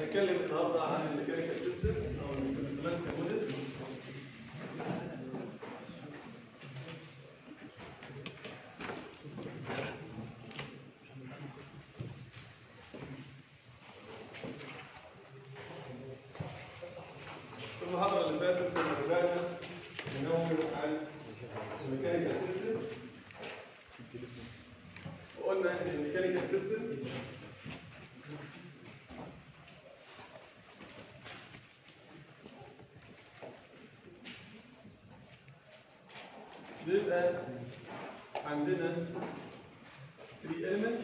هنتكلم النهارده عن الميكانيكال سيستم او الانسترومنت موديل في المحاضرة اللي فاتت كنا بدأنا ننوه عن الميكانيكال سيستم وقلنا ان الميكانيكال سيستم بيبقى عندنا 3 element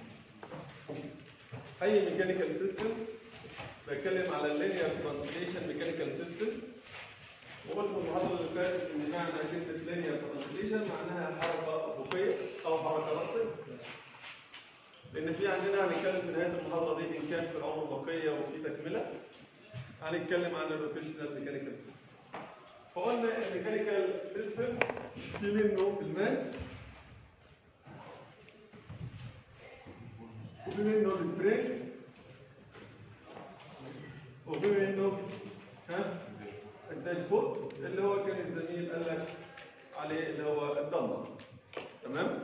اي ميكانيكال سيستم بتكلم على اللينير ترانسليشن ميكانيكال سيستم وقلت في المحاضره اللي فاتت ان معنى كلمه لينير ترانسليشن معناها حركه افقيه او حركه راسيه لان في عندنا هنتكلم في نهايه المحاضره دي ان كان في العمر بقيه وفي تكمله هنتكلم عن الروتيشنال ميكانيكال سيستم فقلنا الميكانيكال سيستم في منه الماس وفي منه السبرينج وفي منه ها الداشبورد اللي هو كان الزميل قال لك عليه اللي هو الضمه تمام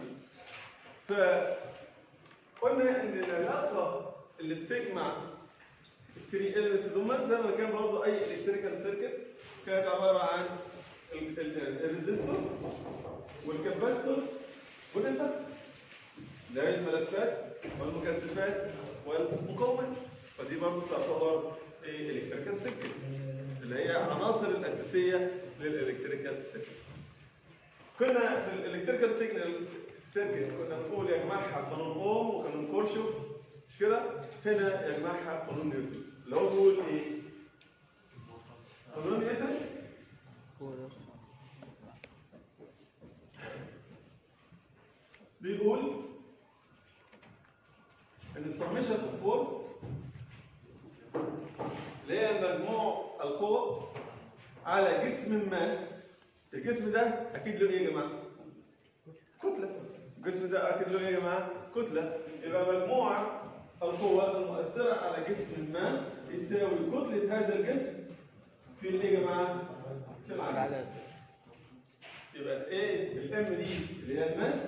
فقلنا ان العلاقه اللي بتجمع الثري اليمنتس دول زي ما كان برضه اي الكتريكال سيركت كانت عباره عن الريزيستور والكاباستور والانتكتور اللي هي الملفات والمكثفات والمقاومات فدي برضه تعتبر ايه الكتريكال سيركت اللي هي العناصر الاساسيه للالكتريكال سيركت كنا في الالكتريكال سيجنال سيركت كنا بنقول يجمعها قانون اوم وقانون كورشوف مش كده هنا يجمعها قانون نيوتن اللي هو بيقول ايه قانون نيوتن بيقول ان السميشن اوف فورس اللي هي مجموع القوى على جسم ما الجسم ده اكيد له ايه يا جماعه؟ كتله الجسم ده اكيد له ايه يا جماعه؟ كتله يبقى مجموع القوى المؤثره على جسم ما يساوي كتله هذا الجسم في الايه يا جماعه؟ في العدد يبقى الايه الام دي اللي هي الماس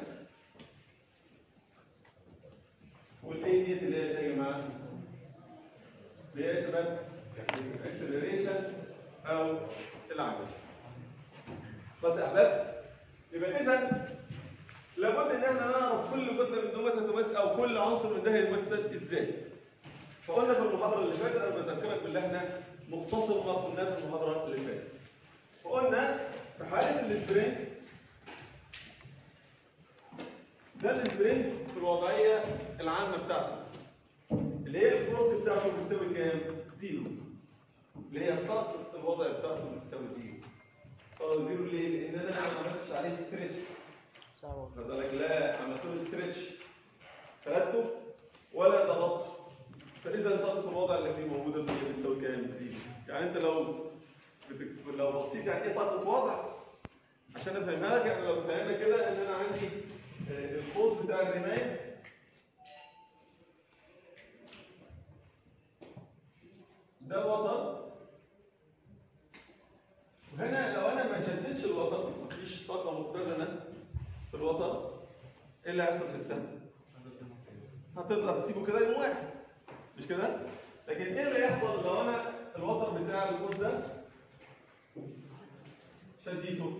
والاي دي اللي هي ايه يا جماعه؟ اللي هي شباب اكسلريشن او العجل بس يا احباب يبقى اذا لابد ان احنا نعرف كل كتله من دول تتمثل او كل عنصر من ده هيتمثل ازاي فقلنا في المحاضره اللي فاتت انا بذكرك باللي احنا مختصر ما قلناه في المحاضره اللي فاتت فقلنا في حاله السبرينج ده السبرينج في الوضعيه العامه بتاعته اللي هي الفورس بتاعته بتساوي كام؟ زيرو اللي هي طاقه الوضع بتاعته بتساوي زيرو طب زيرو ليه؟ لان انا ما عملتش عليه ستريتش خد بالك لا عملت له ستريتش فردته ولا ضغطته فاذا طاقه الوضع اللي فيه موجوده فيه بتساوي كام؟ زيرو يعني انت لو بتك... لو بصيت يعني ايه طاقه وضع عشان افهمها لك يعني لو تفهمنا كده ان انا عندي القوس بتاع الرمايه ده وتر وهنا لو انا ما شدتش الوتر مفيش طاقه مختزنه في الوتر ايه اللي هيحصل في السهم؟ هتقدر تسيبه كده يوم واحد مش كده؟ لكن ايه اللي يحصل لو انا الوتر بتاع القوس ده شديته؟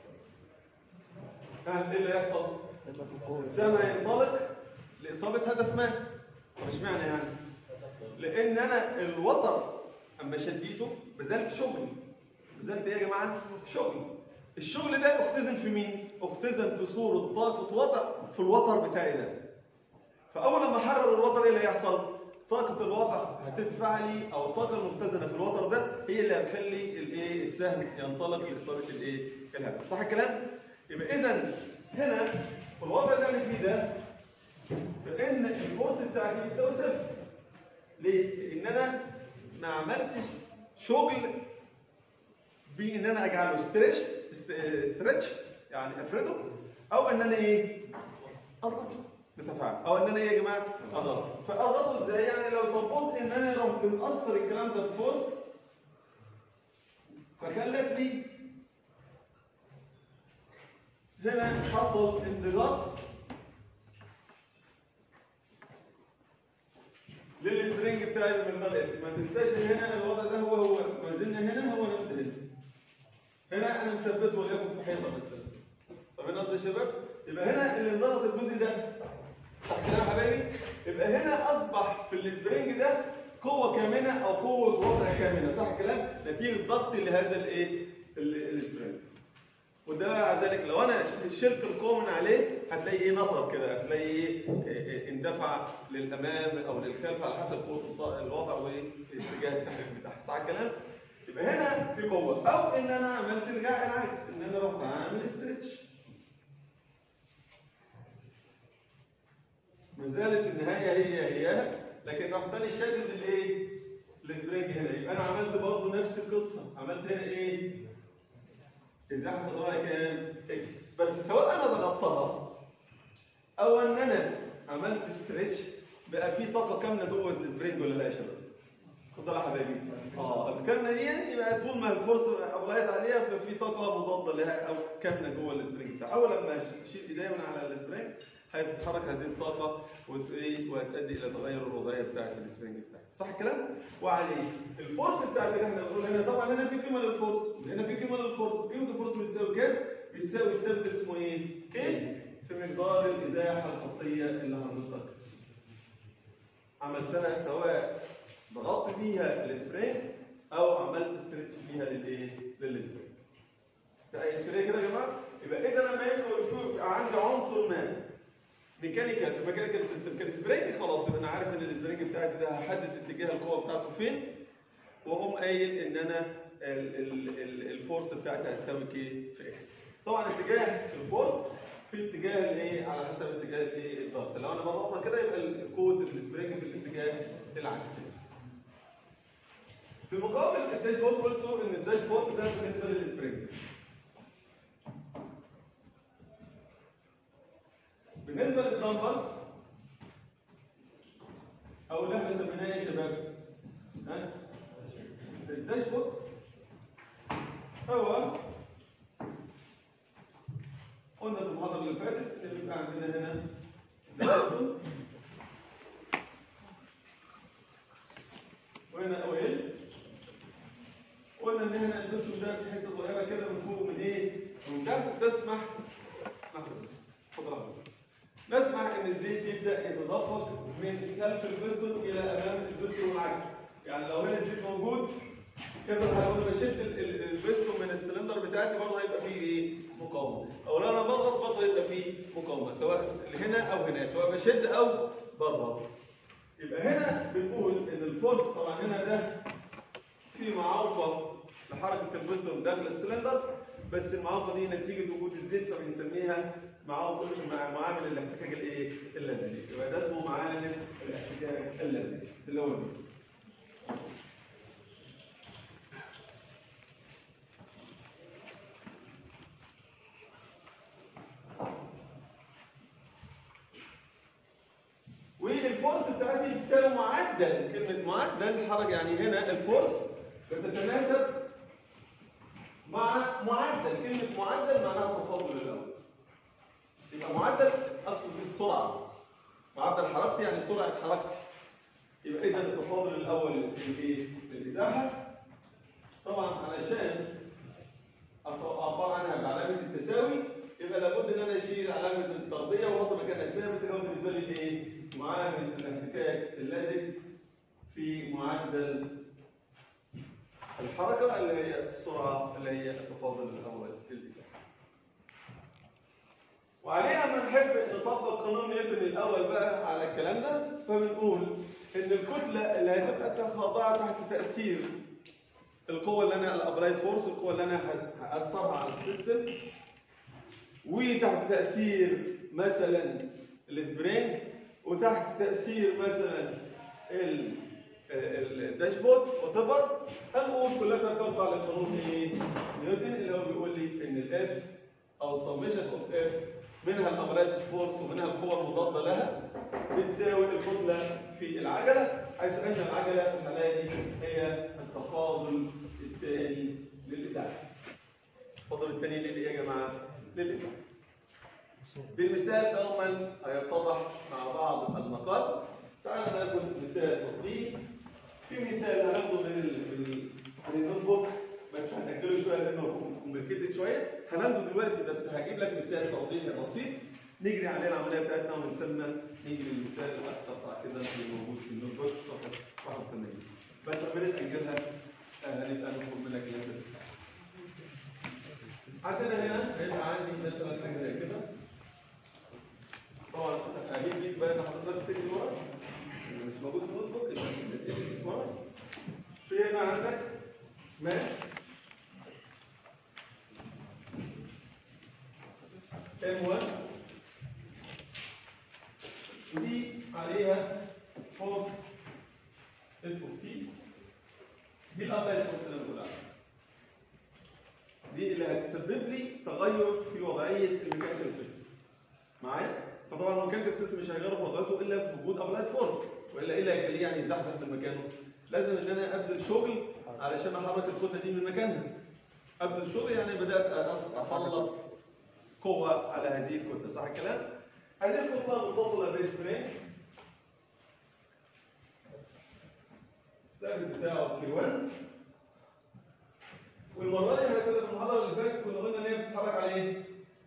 ها ايه اللي هيحصل؟ السهم هينطلق لاصابه هدف ما طب اشمعنى يعني؟ لان انا الوتر اما شديته بذلت شغلي بذلت ايه يا جماعه؟ شغل الشغل ده اختزن في مين؟ اختزن في صوره طاقه وضع في الوتر بتاعي ده فاول لما احرر الوتر ايه اللي هيحصل؟ طاقة الوضع هتدفع لي او الطاقة المختزنة في الوتر ده هي اللي هتخلي الايه السهم ينطلق لاصابة الايه الهدف صح الكلام؟ يبقى اذا هنا في الوضع اللي انا فيه ده فان الفورس بتاعتي بيساوي صفر ليه؟ لان انا ما عملتش شغل بان انا اجعله ستريتش ستريتش يعني افرده او ان انا ايه؟ اضغطه بتفاعل او ان انا ايه يا جماعه؟ اضغطه فاضغطه ازاي؟ يعني لو سبوز ان انا رحت بنقصر الكلام ده بفورس فخلت لي هنا حصل انضغاط للسبرينج بتاعي بالمقدار اس ما تنساش ان هنا الوضع ده هو هو ما زلنا هنا هو نفس هنا هنا انا مثبته وليكن في حيطه مثلا فاهمين قصدي يا شباب؟ يبقى هنا اللي انضغط الجزء ده صح كده يا حبايبي؟ يبقى هنا اصبح في السبرينج ده قوه كامنه او قوه وضع كامنه صح الكلام؟ نتيجه ضغطي لهذا الايه؟ ال- السبرينج والدليل على ذلك لو انا شلت القوه من عليه هتلاقي ايه نطر كده هتلاقي ايه إيه إيه اندفع للامام او للخلف على حسب قوه الض- الوضع وايه اتجاه التحريك بتاعها صح الكلام؟ يبقى هنا في قوه او ان انا عملت الرجاع العكس ان انا رحت عامل استرتش ما زالت النهايه هي هي لكن رحت تاني شادد الايه؟ السبرينج هنا يبقى انا عملت برضه نفس القصه عملت هنا ايه؟ ازاحه قطرها كام؟ اكس بس سواء انا ضغطتها او ان انا عملت ستريتش بقى في طاقه كامله جوه السبرينج ولا لا يا شباب؟ اتفضل يا حبايبي اه الكامله دي يبقى طول ما الفورس ابلايت عليها ففي طاقه مضاده لها او كامله جوه السبرينج بتاعها اول لما اشيل ايديا من على السبرينج هتتحرك هذه الطاقه وت- إيه؟ وهتؤدي الى تغير الوضعيه بتاعت السبرينج بتاعتي صح الكلام؟ وعليه الفورس بتاعت اللي احنا بنقول هنا طبعا هنا في قيمه للفورس هنا في قيمه للفورس قيمه الفورس بتساوي كام؟ بتساوي ثابت اسمه ايه؟ كي في مقدار الازاحه الخطيه اللي حضرتك عملتها سواء ضغطت فيها السبرينج او عملت ستريتش فيها للايه؟ للسبرينج. في اي اشكاليه كده يا جماعه؟ يبقى اذا لما يكون يبقى عندي عنصر ما ميكانيكال في ميكانيكال سيستم كان سبرينج خلاص يبقى انا عارف ان السبرينج بتاعتي ده هحدد اتجاه القوه بتاعته فين واقوم قايل ان انا ال- ال- ال- الفورس بتاعتي هتساوي كي في اكس. طبعا اتجاه الفورس في اتجاه الايه على حسب اتجاه الايه الضغط لو انا بضغطها كده يبقى ال- قوه السبرينج في الاتجاه العكسي. في المقابل الداشبورد قلته ان الداشبورد ده بالنسبه للسبرينج. بالنسبه للدمبر او اللي احنا سميناه ايه يا شباب؟ ها؟ الداشبورد هو قلنا في المحاضره اللي فاتت ان بيبقى عندنا هنا داشبورد وهنا اويل قلنا ان هنا البسم ده في حته صغيره كده من فوق من ايه؟ من تحت تسمح لحظة. اتفضل يا حضرتك. نسمح ان الزيت يبدا يتدفق من خلف البستون الى امام البستون والعكس يعني لو هنا الزيت موجود كده لو انا بشد ال- ال- البستون من السلندر بتاعتي برضه هيبقى فيه ايه؟ مقاومه او لو انا بضغط برضه هيبقى فيه مقاومه سواء هنا او هنا سواء بشد او بضغط يبقى هنا بنقول ان الفورس طبعا هنا ده في معوقه لحركه البستون داخل السلندر بس المعوقه دي نتيجه وجود الزيت فبنسميها معوقه مع معامل الاحتكاك الايه؟ اللازلي يبقى ده اسمه معامل الاحتكاك اللازلي اللي هو دي والفورس بتاعتي بتساوي معدل كلمه معدل حركه يعني هنا الفورس بتتناسب مع معدل كلمه معدل معناها التفاضل الاول يبقى معدل اقصد بالسرعه معدل حركتي يعني سرعه حركتي يبقى اذا التفاضل الاول للايه؟ للازاحه طبعا علشان أص- اعبر عنها بعلامه التساوي يبقى لابد ان انا اشيل علامه الترضيه واحط مكانها ثابت اللي هو بالنسبه لي الايه؟ معامل الاحتكاك اللازم في معدل الحركه اللي هي السرعه اللي هي التفاضل الاول للازاحه. وعليها ما نحب نطبق قانون نيوتن الاول بقى على الكلام ده فبنقول ان الكتله اللي هتبقى خاضعه تحت تاثير القوه اللي انا الابرايد فورس القوه اللي انا هاثرها على السيستم وتحت تاثير مثلا السبرينج وتحت تاثير مثلا ال- ال- الداشبورد وتبر هنقول كلها تخضع لقانون ايه؟ نيوتن اللي هو بيقول لي ان الاف او السمشن اوف اف منها الابراج فورس ومنها القوه المضاده لها بتساوي الكتله في العجله حيث ان العجله في الحاله دي ازاي هي التفاضل الثاني للازاحه التفاضل الثاني للايه يا جماعه للازاحه بالمثال دوما هيتضح مع بعض النقاط تعالى ناخد مثال تطبيق في مثال هناخده من ال من, ال من النوت بوك بس هنأجله شويه لانه كومبليكيتد شويه هناخده دلوقتي بس هجيب لك مثال توضيحي بسيط نجري عليه العمليه بتاعتنا ونستنى نيجي للمثال الاكثر بتاع كده اللي موجود في النوت بوك صفحه 81 بس عمليه تاجلها آه، هنبقى ناخد منك اللي انت عندنا هنا هيبقى عندي مثلا حاجه زي كده طبعا هجيب بيك بقى ان حضرتك تكتب ورا اللي مش موجود في النوت بوك يبقى تكتب ورا في هنا عندك ماس ام 1 ودي عليها فورس اف اوف تي دي الابلايد فورس اللي انا بقول عليها دي اللي هتسبب لي تغير في وضعيه الميكانيكال سيستم معايا فطبعا الميكانيكال سيستم مش هيغير في وضعيته الا في وجود ابلايد فورس والا ايه اللي هيخليه يعني يزحزح من مكانه لازم ان انا ابذل شغل علشان احرك الكتله دي من مكانها ابذل شغل يعني بدات أس- اسلط قوه على هذه الكتله صح الكلام هذه الكتله متصله بالسبرينج الثابت بتاعه كي 1 والمره دي احنا كنا في المحاضره اللي فاتت كنا قلنا ان هي بتتحرك على ايه؟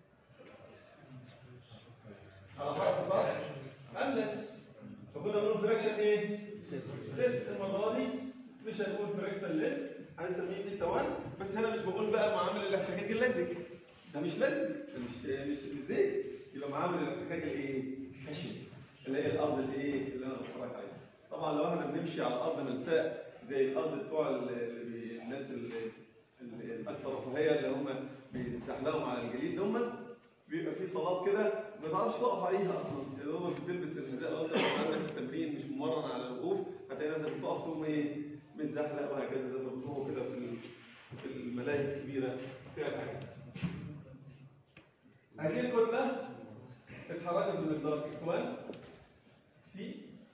على حركه صح؟ املس فكنا بنقول فراكشن ايه؟ ليس المره دي مش هنقول فراكشن ليس هنسميه بيتا 1 بس هنا مش بقول بقى معامل الاحتكاك اللزج ده مش لزج ده مش مش مش زيت يبقى معامل الاحتكاك الايه؟ خشن اللي هي الارض الايه؟ اللي انا بتفرج عليها طبعا لو احنا بنمشي على ارض ملساء زي الارض بتوع ال- اللي بي- الناس اللي اللي الاكثر رفاهيه اللي هم بيتزحلقوا على الجليد دول بيبقى في صالات كده ما تعرفش تقف عليها اصلا يا دوبك بتلبس الحذاء لو انت عندك التمرين مش ممرن على الوقوف هتلاقي نفسك بتقف تقوم ايه متزحلق وهكذا زي ما بتروحوا كده في ال- في الملاهي الكبيره فيها الحاجات هذه الكتله اتحركت بمقدار اكس 1 تي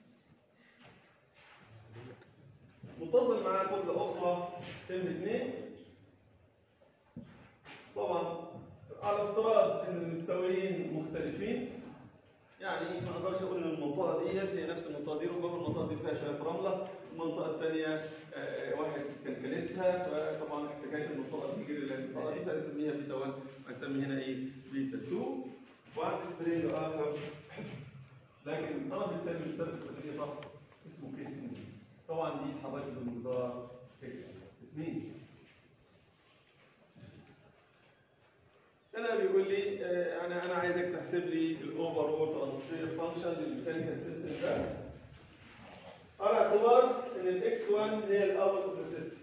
متصل معاها كتله اخرى ام 2 طبعا على افتراض ان المستويين مختلفين يعني ما اقدرش اقول ان المنطقه دي هي نفس المنطقه دي ربما المنطقه دي فيها شويه رمله المنطقه الثانيه آه، واحد كان كنسها فطبعا احتكاك المنطقه دي غير المنطقه دي فنسميها بيتا 1 ونسمي هنا ايه بيتا 2 وعند سبرينج اخر لكن الطرف الثاني بيسبب خليه ضغط اسمه كي 2 طبعا دي اتحركت بمقدار اكس 2 هنا بيقول لي آه، انا انا عايزك تحسب لي الاوفر اول ترانسفير فانكشن للميكانيكال سيستم ده على اعتبار ان الاكس 1 هي الاوت اوف ذا سيستم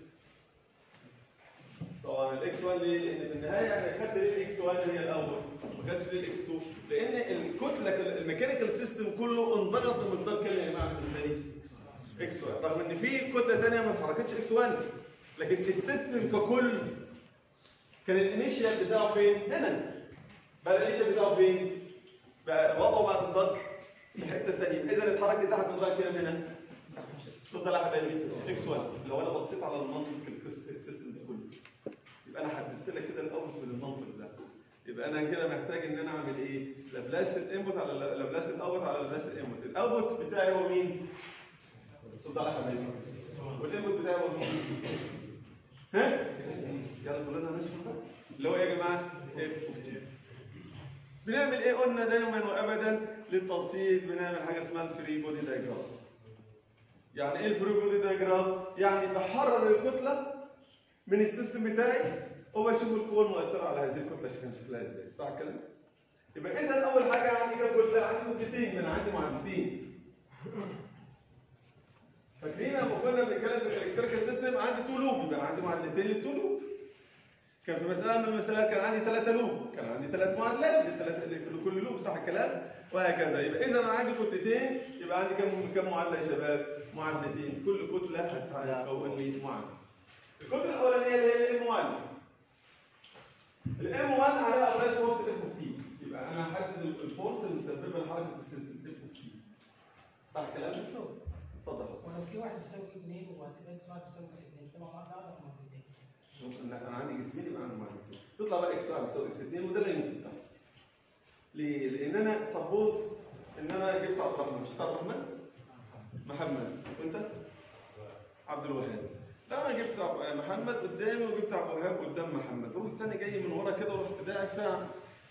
طبعا الاكس 1 ليه؟ لان في النهايه انا خدت ليه الاكس 1 هي الاول ما خدتش ليه الاكس 2 لان الكتله الميكانيكال سيستم كله انضغط بمقدار كام يا جماعه بالنسبه لي؟ اكس 1 رغم ان في كتله ثانيه ما اتحركتش اكس 1 لكن السيستم ككل كان الانيشال بتاعه فين؟ هنا بقى الانيشال بتاعه فين؟ بقى وضعه بعد الضغط في الحته الثانيه اذا اتحرك ازاحه مقدار كام هنا؟ اتفضل يا حبايبي اكس 1 لو انا بصيت على المنطق القس- السيستم ده كله يبقى انا حددت لك كده الاول من المنطق ده يبقى انا كده محتاج ان انا اعمل ايه؟ لابلاس الانبوت على لابلاس الاوت على لابلاس الانبوت الاوتبوت بتاعي هو مين؟ اتفضل يا حبايبي والانبوت بتاعي هو مين؟ ها؟ يلا كلنا نسمع ده اللي هو ايه يا جماعه؟ اف اوف تي بنعمل ايه قلنا دايما وابدا للتبسيط بنعمل حاجه اسمها الفري بودي دايجرام يعني ايه الفري بودي دايجرام؟ يعني بحرر الكتله من السيستم بتاعي وبشوف القوه المؤثره على هذه الكتله كان شكلها ازاي صح الكلام؟ يبقى اذا اول حاجه عندي كام كتله؟ عندي كتلتين من عندي معادلتين فاكرين لما كنا بنتكلم في الالكتريكال سيستم عندي تو لوب يبقى عندي معادلتين للتو لوب كان في مسألة من المسألات كان عندي ثلاثة لوب كان عندي ثلاث معادلات للثلاثة لكل لوب صح الكلام وهكذا يبقى إذا أنا عندي كتلتين يبقى عندي كم كم معادلة يا شباب؟ معادلتين كل كتلة هتكون لي معادلة الكتلة الأولانية اللي هي الام 1 الام 1 عليها ابلايد فورس اف اوف تي يبقى أنا هحدد الفورس المسببة لحركة السيستم اف اوف تي صح الكلام؟ اتفضل ولو في واحد بيساوي اثنين وهتبقى اكس واحد بيساوي اكس اثنين تبقى مع بعض مرتين ممكن لا انا عندي جسمين يبقى عندي معادلتين تطلع بقى اكس 1 بيساوي اكس 2 وده اللي ممكن تحصل ليه؟ لان انا سبوز ان انا جبت عبد الرحمن مش عبد الرحمن محمد وانت عبد الوهاب لا انا جبت عب- محمد قدامي وجبت عبد الوهاب قدام محمد رحت تاني جاي من ورا كده ورحت داعي فعلا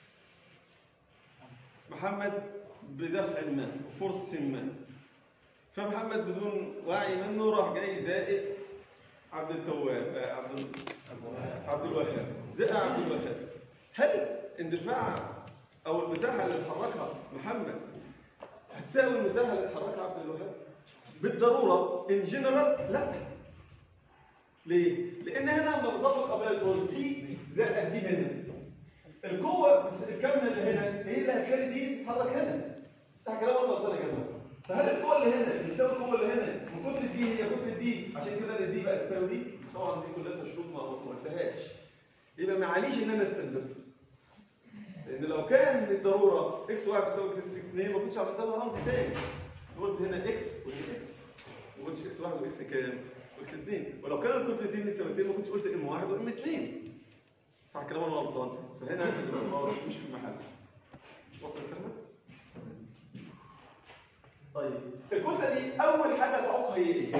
محمد بدفع ما وفرص ما فمحمد بدون وعي منه راح جاي زائد عبد التواب آه، عبد ال- عبد الوهاب زائد عبد الوهاب هل اندفاع او المساحه اللي اتحركها محمد هتساوي المساحه اللي اتحركها عبد الوهاب بالضروره ان جنرال لا ليه؟ لان هنا لما بضاف قبل دي زائد دي هنا القوه بس الكامله اللي هنا هي اللي هتخلي دي تتحرك هنا صح كلام ولا غلطان يا جماعه؟ فهل القوه اللي هنا بتساوي القوه اللي هنا وكتله دي هي كتله دي عشان كده ان دي بقى تساوي دي؟ طبعا دي كلها شروط ما ما قلتهاش يبقى معليش ان انا استنبطها لان لو كان بالضروره اكس واحد بيساوي اكس 2 ما كنتش عملت لها رمز تاني قلت هنا اكس ودي اكس ما قلتش اكس واحد واكس كام؟ واكس 2 ولو كانوا الكتلتين مساويتين ما كنتش قلت ام واحد وام 2 صح كلام ولا غلطان؟ فهنا الغلط مش في محله وصل الكلمه؟ طيب الكتله دي اول حاجه تعوقها هي ايه؟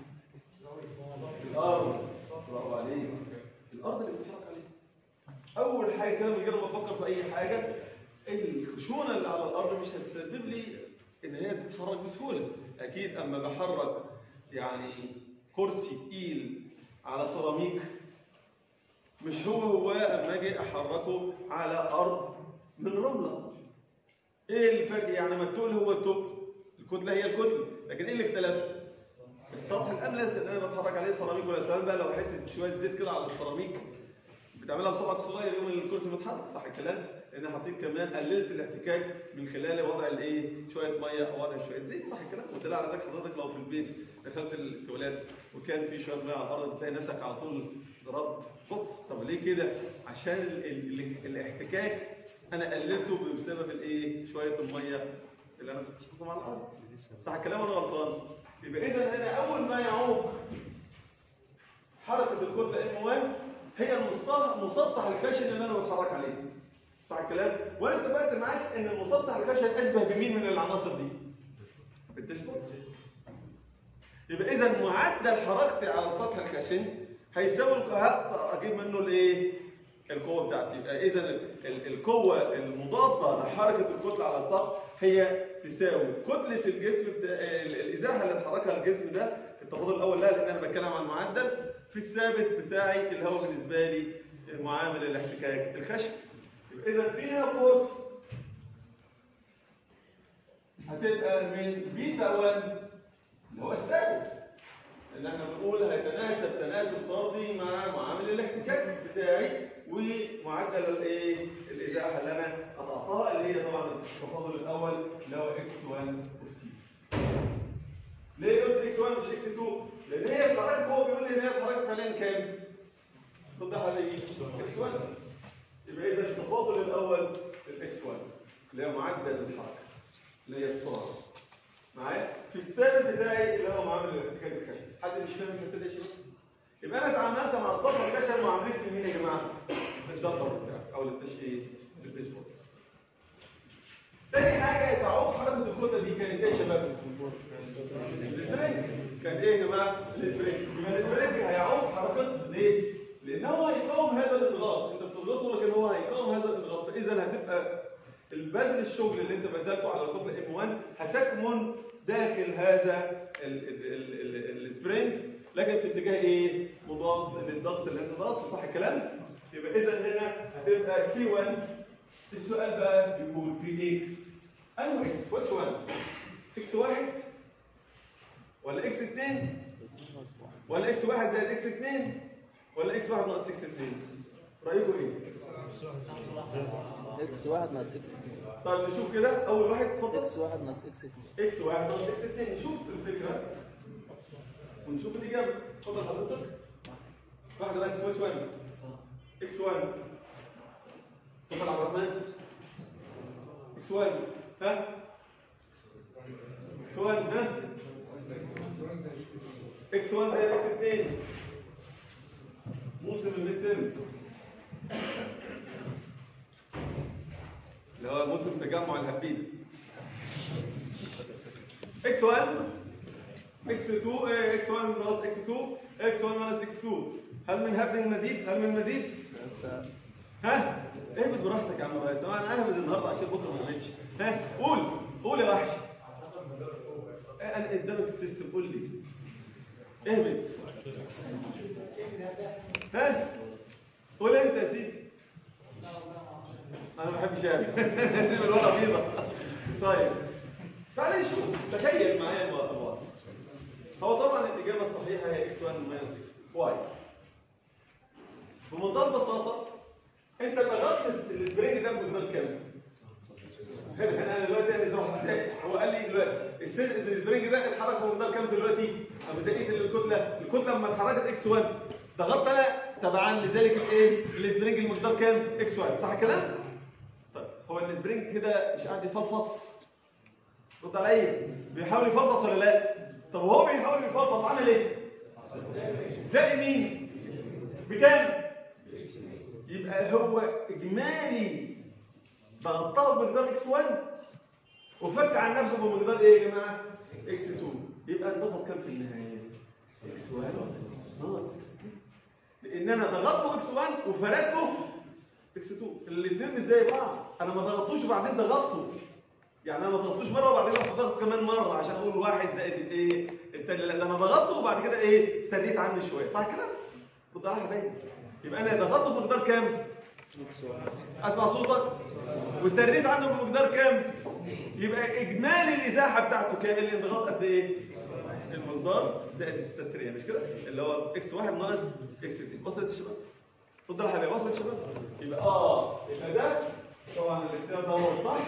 الارض برافو عليك الارض اللي بتتحرك عليها اول حاجه كده من غير ما افكر في اي حاجه الخشونه اللي على الارض مش هتسبب لي ان هي تتحرك بسهوله اكيد اما بحرك يعني كرسي تقيل على سيراميك مش هو هو اما اجي احركه على ارض من رمله ايه الفرق يعني ما التقل هو التقل الكتله هي الكتله لكن ايه اللي اختلف السطح الاملس اللي انا بتحرك عليه سيراميك ولا سلام بقى لو حته شويه زيت كده على السيراميك بتعملها بصبعك الصغير يوم الكرسي متحرك صح الكلام لان حطيت كمان قللت الاحتكاك من خلال وضع الايه شويه ميه او وضع شويه زيت صح الكلام وده على ذلك حضرتك لو في البيت دخلت التواليت وكان في شويه ميه على الارض بتلاقي نفسك على طول ضربت قدس طب ليه كده عشان ال ال الاحتكاك انا قللته بسبب الايه شويه الميه اللي انا كنت حاططهم على الارض صح الكلام ولا غلطان يبقى اذا هنا اول ما يعوق حركه الكتله ام 1 هي المسطح مسطح الخشن اللي انا بتحرك عليه صح الكلام وانا اتفقت معاك ان المسطح الخشن اشبه بمين من العناصر دي بالتشبت يبقى اذا معدل حركتي على السطح الخشن هيساوي هقدر اجيب منه الايه القوه بتاعتي يبقى اذا ال- ال- القوه المضاده لحركه الكتله على السطح هي تساوي كتله الجسم بتا... ال- الازاحه اللي اتحركها الجسم ده التفاضل الاول لا لان انا بتكلم عن المعدل في الثابت بتاعي اللي هو بالنسبه لي معامل الاحتكاك الخشن يبقى اذا في هنا فورس هتبقى من بيتا 1 اللي هو الثابت اللي احنا بنقول هيتناسب تناسب طردي مع معامل الاحتكاك بتاعي ومعدل الايه الازاحه اللي انا قطعتها اللي هي طبعا التفاضل الاول اللي هو اكس 1 تي ليه قلت اكس 1 مش اكس 2 لان هي اتحركت هو بيقول لي ان هي اتحركت فعليا كام ضد حاجه اكس 1 يبقى اذا التفاضل الاول الاكس 1 اللي هي معدل الحركه اللي هي السرعه معايا في الثابت بتاعي اللي هو معامل الاحتكاك الخشن حد مش فاهم الحته دي يا شباب يبقى انا اتعاملت مع السطح الخشن معاملتي لمين يا جماعه الدبر بتاعي او للتشقيق للديشبورد تاني حاجه تعوق حركه الكتله دي كانت ايه يا شباب السبرينج كانت ايه يا جماعه السبرينج يبقى السبرينج هيعوق حركته ليه لان هو هيقاوم هذا الانضغاط انت بتضغطه لكن هو هيقاوم هذا الانضغاط فاذا هتبقى البذل الشغل اللي انت بذلته على الكتله ام 1 هتكمن داخل هذا ال- ال- ال- ال- السبرينج لكن في اتجاه ايه؟ مضاد للضغط اللي انت ضغطه صح الكلام؟ يبقى اذا هنا هتبقى كي 1 السؤال بقى بيقول في اكس انه اكس واتش 1 اكس 1 ولا اكس 2 ولا اكس 1 زائد اكس 2 ولا اكس 1 ناقص اكس 2 رايكم ايه؟ اكس واحد ناقص اكس اتنين طيب نشوف كده اول واحد اتفضل اكس واحد ناقص اكس اتنين اكس واحد ناقص اكس 2 نشوف الفكره ونشوف الاجابه اتفضل حضرتك واحده بس واتش 1 اكس 1 اتفضل عبد الرحمن اكس 1 ها اكس 1 ها اكس 1 زائد اكس 2 موسم الميد ترم اللي هو موسم تجمع الهبيد اكس 1 اكس 2 آه، اكس 1 بلس اكس 2 اكس 1 بلس اكس 2 هل من هب من مزيد؟ هل من مزيد؟ ها؟ اهبط براحتك يا عم ريس انا اهبط النهارده عشان بكره ما نعملش ها؟ قول قول يا وحش آه، انا قدامك السيستم قول لي اهبط ها؟ قول انت يا سيدي انا ما بحبش اهبط سيب الورقه بيضه طيب تعالى نشوف تخيل معايا الوضع هو طبعا الاجابه الصحيحه هي اكس 1 ماينس اكس واي بمنتهى البساطه انت ضغطت السبرينج ده بمقدار كام؟ هنا هنا انا دلوقتي انا ازرعها ازاي؟ هو قال لي دلوقتي السن- السبرينج ده اتحرك بمقدار كام دلوقتي؟ اما زي الكتله الكتله لما اتحركت اكس 1 ضغطت انا تبعا لذلك الايه؟ السبرينج المقدار كام؟ اكس 1 صح الكلام؟ طيب هو السبرينج كده مش قاعد يفلفص رد عليا بيحاول يفلفص ولا لا؟ طب وهو بيحاول يفلفص عمل ايه؟ زق مين؟ بكام؟ يبقى هو اجمالي ضغطها بمقدار اكس 1 وفك عن نفسه بمقدار ايه يا جماعه؟ اكس 2 يبقى الضغط كام في النهايه؟ اكس 1 ناقص اكس 2 لان انا ضغطته اكس 1 وفردته اكس 2 الاثنين مش زي بعض انا ما ضغطتوش وبعدين ضغطته يعني انا ما ضغطتوش مره وبعدين رحت ضغط كمان مره عشان اقول واحد زائد الايه التاني لا ده انا ضغطته وبعد كده ايه سريت عنه شويه صح كده؟ خد بالك يا حبايبي يبقى انا ضغطته بمقدار كام؟ اسمع صوتك واستريت عنه بمقدار كام؟ يبقى اجمالي الازاحه بتاعته كام؟ الانضغاط قد ايه؟ المقدار زائد التسريه مش كده؟ اللي هو اكس 1 ناقص اكس 2 وصلت يا شباب؟ اتفضل يا حبايبي وصلت يا شباب؟ يبقى اه يبقى ده طبعا الاختيار ده هو الصح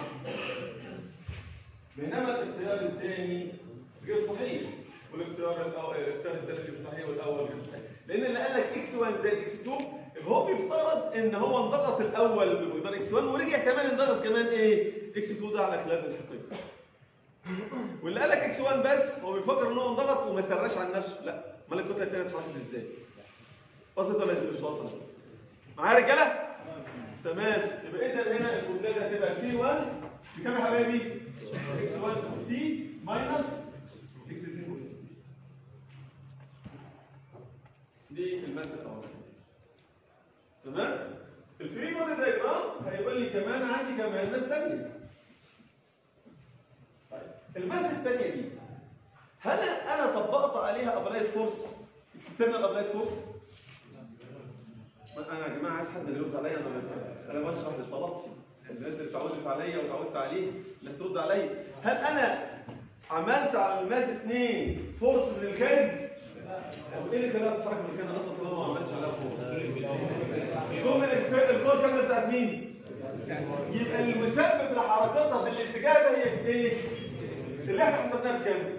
بينما الاختيار الثاني غير صحيح والاختيار الاول الاختيار الثالث غير صحيح والاول غير صحيح لان اللي قال لك اكس 1 زائد اكس 2 يبقى هو بيفترض ان هو انضغط الاول بمقدار اكس 1 ورجع كمان انضغط كمان ايه اكس 2 ده على خلاف الحقيقه واللي قال لك اكس 1 بس هو بيفكر ان هو انضغط وما سراش عن نفسه لا امال الكتله الثانيه اتحركت ازاي وصلت ولا مش وصلت معايا يا رجاله تمام يبقى اذا هنا الكتله دي هتبقى كي 1 بكام يا حبايبي اكس 1 تي ماينس اكس 2 دي المسألة الأولانية تمام الفري بودي دايجرام هيبقى لي كمان عندي كمان ماس ثانية طيب الماس الثانية دي هل أنا طبقت عليها أبلايد فورس اكسترنال أبلايد فورس انا يا جماعه عايز حد اللي يرد عليا انا انا بشرح لطلبتي الناس اللي اتعودت عليا وتعودت عليه الناس ترد عليا هل انا عملت على الماس 2 فورس من الخارج طب ايه اللي خلاها تتحرك من مكانها اصلا طالما ما عملتش عليها فورس الكون الكون كامله بتاعت مين يبقى المسبب لحركاتها في الاتجاه ده هي ايه اللي احنا حسبناها بكام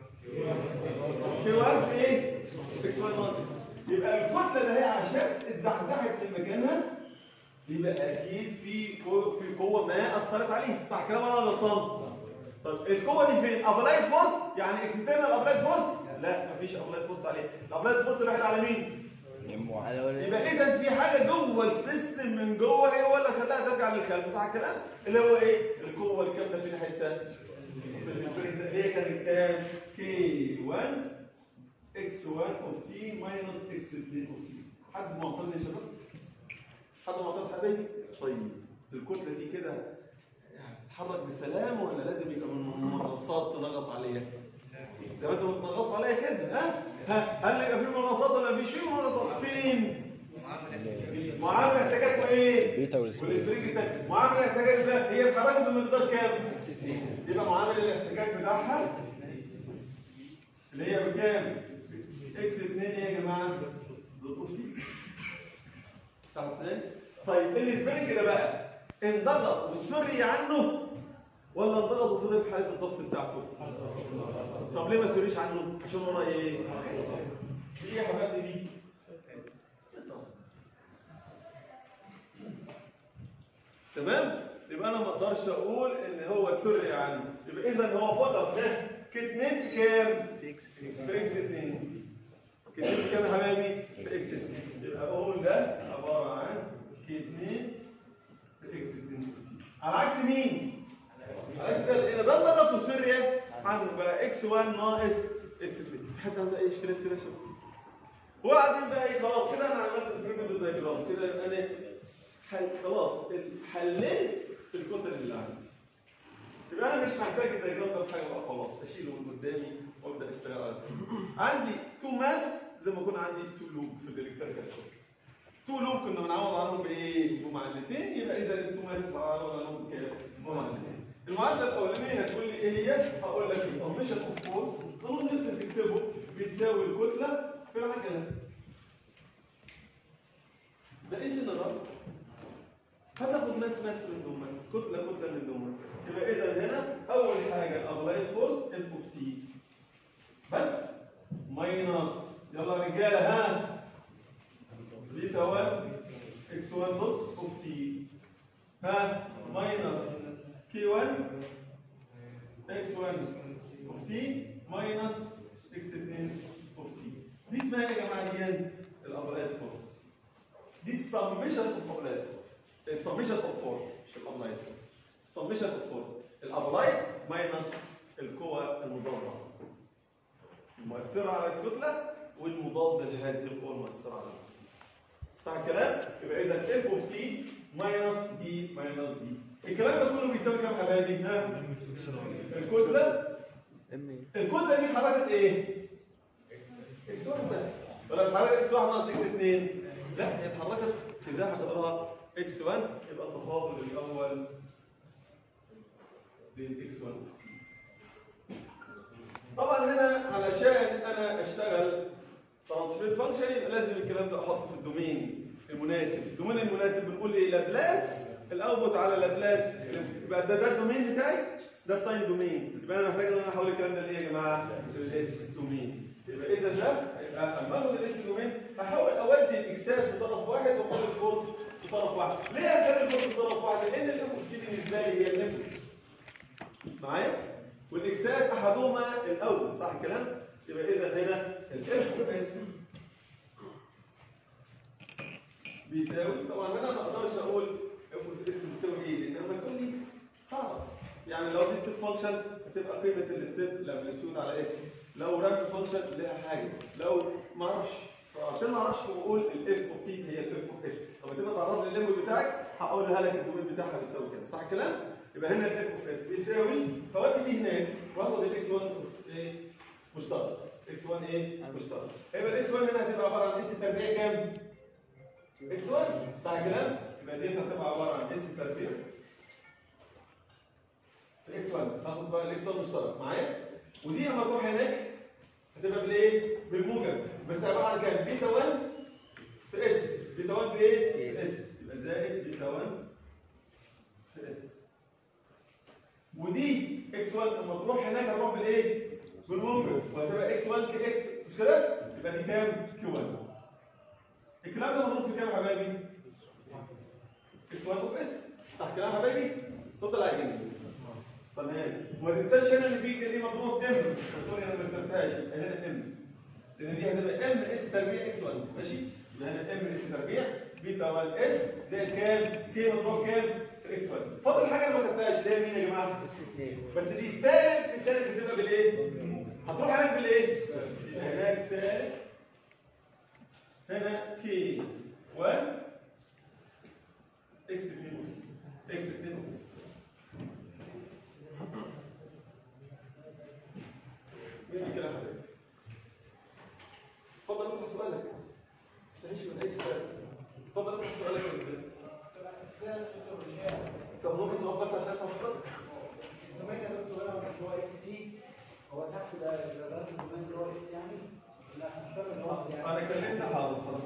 كيلو الف ايه اكس 1 ناقص اكس يبقى الكتله اللي هي عشان اتزحزحت من مكانها يبقى اكيد في قوه في قوه ما اثرت عليها صح كلام ولا أنا غلطان طب القوه دي فين ابلايد فورس يعني اكسترنال ابلايد فورس لا مفيش ابلايد فورس عليه الابلايد فورس راحت على مين يبقى اذا في حاجه جوه السيستم من جوه هي ولا خلاها ترجع للخلف صح الكلام اللي هو ايه القوه الكامله في الحته في الفريق ده هي كانت كام كي 1 اكس 1 اوف تي ماينس اكس 2 اوف تي حد معترض يا شباب حد معترض حبايبي طيب الكتله دي كده هتتحرك بسلام ولا لازم يبقى من منغصات تنغص عليها زي ما انتوا بتنغصوا عليها كده ها ها هل يبقى في منغصات ولا مفيش في منغصات فين معامل احتاجات وايه بيتا والسبرينج. والسبرينج التاني معامل الاحتياجات ده هي اتحركت بمقدار كام يبقى معامل الاحتكاك بتاعها اللي هي بكام؟ اكس 2 ايه يا جماعه؟ دوت اوف تي صح 2 طيب السبرينج ده بقى انضغط وسري عنه ولا انضغط وفضل في حاله الضغط بتاعته؟ طب ليه ما سريش عنه؟ عشان وراه ايه؟ دي ايه يا حبايبي دي؟ تمام يبقى انا ما اقدرش اقول ان هو سري عنه يبقى اذا هو فضل ده كاتنين في كام في اكس 2 في كام يا حبايبي؟ في اكس 2 يبقى بقول ده عباره عن كي 2 في اكس 2 على عكس مين؟ على عكس ده لان ده الضغط والسريه عنده بقى اكس 1 ناقص اكس 2 حد عنده اي اشكاليه كده يا شباب؟ وبعدين بقى ايه خلاص كده انا عملت فريمنت الدايجرام كده انا حل خلاص حللت الكتل اللي عندي يبقى انا مش محتاج الدايجرام ده في حاجه بقى خلاص اشيله من قدامي وابدا اشتغل عليه عندي تو ماس زي ما يكون عندي تو لوب في الالكتريكال سيركت تو لوب كنا بنعوض عنهم بايه؟ بمعادلتين يبقى اذا التو ماس هعوض عنهم بكام؟ بمعادلتين المعادله الاولانيه هتقول لي ايه هي؟ هقول لك السمشن اوف فورس قانون نيوتن تكتبه بيساوي الكتله في العجله ده ايه جنرال؟ هتاخد ماس ماس من دول كتله كتله من دول يبقى اذا هنا اول حاجه الابلايد فورس اف اوف تي بس ماينس يلا يا رجاله ها بيتا 1 اكس 1 دوت اوف تي ها ماينس كي 1 اكس 1 اوف تي ماينس اكس 2 اوف تي دي اسمها ايه يا جماعه دي الابلايد فورس دي السمشن اوف ابلايد فورس السمشن اوف فورس مش الابلايد فورس السمشن اوف فورس الابلايد ماينس القوه المضاده المؤثره على الكتله والمضاد لهذه القوه المؤثره على الكتله صح الكلام؟ يبقى اذا اف اوف تي ماينس دي ماينس دي الكلام ده كله بيساوي كام حبايبي؟ ها؟ الكتله ام الكتله دي اتحركت ايه؟ اكس 1 بس ولا اتحركت اكس 1 ناقص اكس 2 لا هي اتحركت اتجاه قدرها اكس 1 يبقى التفاضل الاول للاكس 1 طبعا هنا علشان انا اشتغل ترانسفير فانكشن يبقى لازم الكلام ده احطه في الدومين المناسب الدومين المناسب بنقول ايه لابلاس الاوتبوت على لابلاس يبقى ده ده الدومين بتاعي ده التايم دومين يبقى انا محتاج ان انا احول الكلام ده لايه يا جماعه الاس دومين يبقى اذا ده يبقى لما اخد الاس دومين هحاول اودي الاكسات في طرف واحد واخد الفورس في طرف واحد ليه هخلي الفورس في طرف واحد لان الاف دي بالنسبه لي هي الانبوت معايا والاكسات احدهما الاول صح الكلام يبقى اذا هنا الاف اس بيساوي طبعا انا ما اقدرش اقول اف اس بيساوي ايه لان لما تقول لي هعرف يعني لو دي ستيب فانكشن هتبقى قيمه الستيب الامبليتيود على اس لو رامب فانكشن ليها حاجه لو ما اعرفش فعشان ما اعرفش بقول الاف اوف تي هي الاف اوف اس طب تبقى تعرف لي الليمبل بتاعك هقولها لك الدومين بتاعها بيساوي كام صح الكلام يبقى هنا الاف اوف اس بيساوي فودي دي هناك واخد الاكس 1 ايه مشترك اكس 1 ايه مشترك يبقى الاكس 1 هنا هتبقى عباره عن اس تربيع كام اكس 1 صح الكلام يبقى دي هتبقى عباره عن اس تربيع الاكس 1 هاخد بقى الاكس 1 مشترك معايا ودي لما تروح هناك هتبقى بالايه بالموجب بس عباره عن كام بيتا 1 في اس بيتا 1 في ايه في اس يبقى زائد بيتا 1 في اس ودي اكس 1 لما تروح هناك هتروح بالايه بالموجب وهتبقى اكس 1 كي اكس مش كده يبقى دي كام كيو 1 الكلام ده مضروب في كام يا حبايبي اكس 1 اوف اس صح كلام يا حبايبي تطلع جنبي تمام وما تنساش هنا ان في دي مضروبه في ام سوري انا ما كتبتهاش يبقى هنا ام لان دي هتبقى ام اس تربيع اكس 1 ماشي يبقى هنا ام اس تربيع بيتا 1 اس زائد كام كي مضروب كام في اكس 1 فاضل حاجه انا ما كتبتهاش اللي هي مين يا جماعه بس دي سالب في سالب بتبقى بالايه هتروح هناك بالايه يبقى هناك سالب هنا كي 1 اكس 2 اوف اكس 2 اوف مين اللي كده حبيبي؟ اتفضل اطرح سؤالك. استعيش من اي سؤال. اتفضل اطرح سؤالك يا رجاله. طب ممكن نقف بس عشان اسمع صوتك؟ الدومين يا دكتور انا مش هو اف تي هو تحت ده ده الدومين اللي هو اس يعني لا مش فاهم اللفظ يعني انا كلمت حاضر حاضر.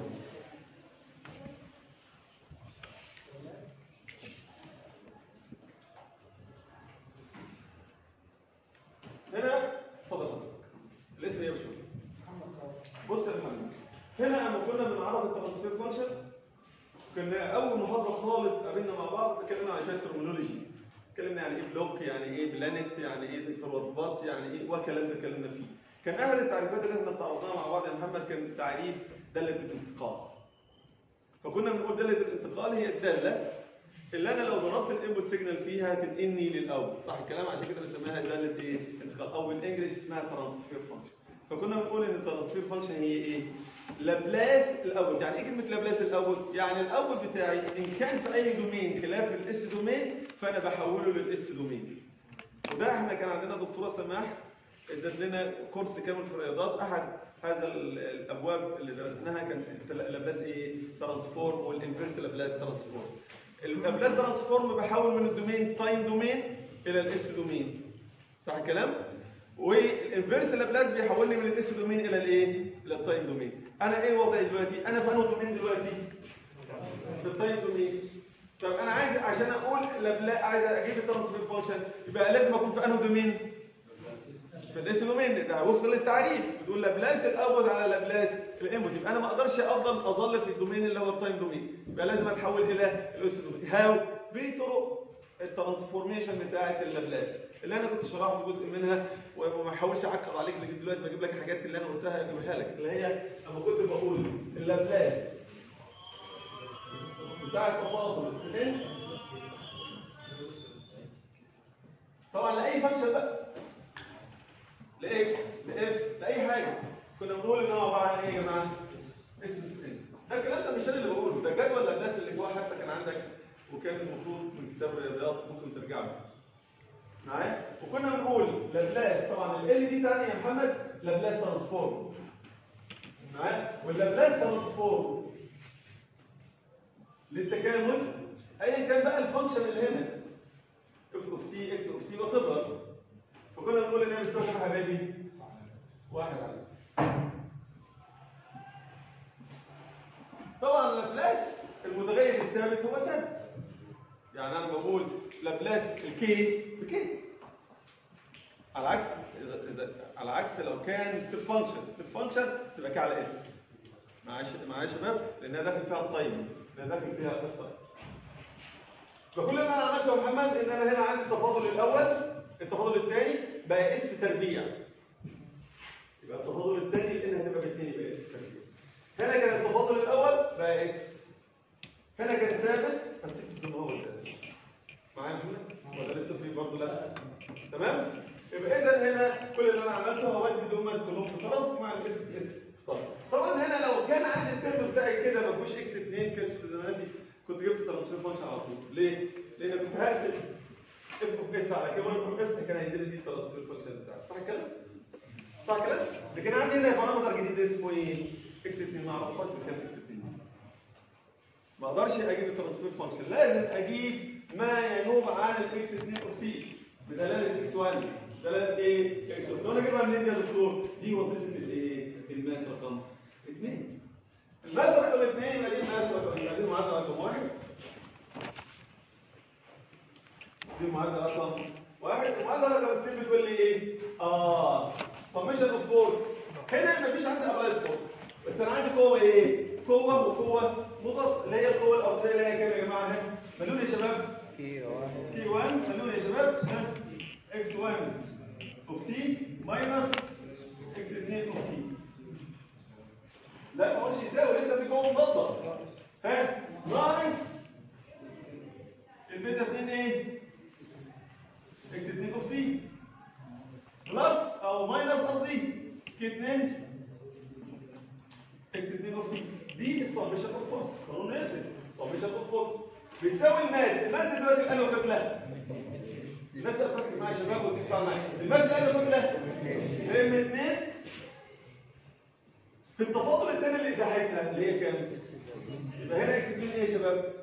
هنا اتفضل حضرتك. الاسم ايه يا باشمهندس؟ محمد صالح بص يا محمد هنا لما كنا بنعرف الترانسفير فانكشن كنا اول محاضره خالص قابلنا مع بعض اتكلمنا عن شويه ترمينولوجي اتكلمنا يعني ايه بلوك يعني ايه بلانت يعني ايه فورورد باس يعني ايه والكلام ده اتكلمنا فيه كان احد التعريفات اللي احنا استعرضناها مع بعض يا محمد كان تعريف داله الانتقال فكنا بنقول داله الانتقال هي الداله اللي انا لو ضربت الانبوت سيجنال فيها تنقلني للاوت صح الكلام عشان كده بنسميها داله ايه انتقال او بالانجلش اسمها ترانسفير فانكشن فكنا بنقول ان الترانسفير فانكشن هي ايه لابلاس الاوت يعني ايه كلمه لابلاس الاوت يعني الاوت بتاعي ان كان في اي دومين خلاف الاس دومين فانا بحوله للاس دومين وده احنا كان عندنا دكتوره سماح ادت لنا كورس كامل في الرياضات احد هذا ال- الابواب اللي درسناها كان لابلاس ايه ترانسفورم والانفيرس لابلاس ترانسفورم اللابلاس ترانسفورم بحول من الدومين تايم دومين الى الاس دومين صح الكلام والانفيرس لابلاس بيحولني من الاس دومين الى الايه الى التايم دومين انا ايه وضعي دلوقتي انا في انه دومين دلوقتي في التايم دومين طب انا عايز عشان اقول لابلا عايز اجيب الترانسفير فانكشن يبقى لازم اكون في انه دومين في الاس دومين ده وفقا للتعريف بتقول لابلاس الاول على لابلاس الانبوت يبقى انا ما اقدرش افضل اظل في الدومين اللي هو التايم دومين يبقى لازم اتحول الى الاس دومين هاو بطرق الترانسفورميشن بتاعه اللابلاس اللي انا كنت شرحت جزء منها وما احاولش اعقد عليك لغايه دلوقتي بجيب لك الحاجات اللي انا قلتها اجيبها لك اللي هي لما كنت بقول اللابلاس بتاع التفاضل السنين طبعا لاي فانكشن بقى لاكس لاف لاي حاجه كنا بنقول ان هو عباره عن ايه يا جماعه؟ اس سنين ده الكلام ده مش انا اللي بقوله ده جدول لابلاس اللي جواه حتى كان عندك وكان المفروض من كتاب الرياضيات ممكن ترجع له معايا وكنا بنقول لابلاس طبعا ال دي تاني يا محمد لابلاس ترانسفورم معايا واللابلاس ترانسفورم للتكامل ايا كان بقى الفانكشن اللي هنا اف اوف تي اكس اوف تي وات فكنا بنقول ان هي بتساوي كام يا حبايبي؟ واحد على اكس طبعا لابلاس المتغير الثابت هو ثابت يعني انا بقول لابلاس الكي بكي على عكس اذا اذا على عكس لو كان ستيب فانكشن ستيب فانكشن تبقى كي على اس معايا ش- معايا يا شباب لانها داخل فيها الطيب لانها داخل فيها الطيب فكل اللي انا عملته يا محمد ان انا هنا عندي التفاضل الاول التفاضل الثاني بقى اس تربيع يبقى التفاضل الثاني لان هتبقى بالاثنين يبقى اس تربيع هنا كان التفاضل الاول بقى اس هنا كان ثابت بس زي ما هو ثابت معايا هنا ولا لسه في برضه لبس تمام يبقى اذا هنا كل اللي انا عملته هودي دول كلهم في طرف مع الاس في اس في طرف طبعا هنا لو كان عندي الترم بتاعي كده ما فيهوش اكس 2 كانش في زماناتي كنت جبت ترانسفير فانكشن على طول ليه؟ لان كنت هقسم اف اوف اس على كي 1 اوف اس كان هيديني دي الترانسفير فانكشن بتاعتي صح الكلام؟ صح الكلام؟ لكن عندي هنا بارامتر جديد اسمه ايه؟ اكس 2 ما اعرفش بكام اكس 2 ما اقدرش اجيب الترانسفير فانكشن لازم اجيب ما ينوب عن الاكس 2 اوف تي بدلاله اكس 1 دلاله ايه؟ اكس 1 انا اجيبها منين يا دكتور؟ دي وظيفه الايه؟ الماس رقم 2 الماس رقم 2 يبقى دي الماس رقم يبقى دي المعادله رقم 1 دي المعادله رقم 1 المعادله رقم 2 بتقول لي ايه؟ اه سمشن اوف فورس هنا مفيش عندي ابلايز فورس بس انا عندي قوه ايه؟ قوه وقوه مضاد اللي هي القوه الاصليه اللي هي كام يا جماعه هنا؟ مليون يا شباب كي واحد تي 1 خلونا يا شباب اكس 1 اوف تي ماينس اكس 2 اوف تي لا ما هوش يساوي لسه في قوه مضاده ها ناقص البيتا 2 ايه؟ اكس 2 اوف تي بلس او ماينس قصدي كي 2 اكس 2 اوف تي دي السمشن اوف فورس قانون نيوتن السمشن اوف فورس بيساوي الماس الماس ده دلوقتي الان كتله الناس اللي تركز معايا يا شباب وتسمع معايا الماس الان كتله ام 2 في التفاضل الثاني اللي ازاحتها اللي هي كام؟ يبقى هنا اكس 2 ايه يا شباب؟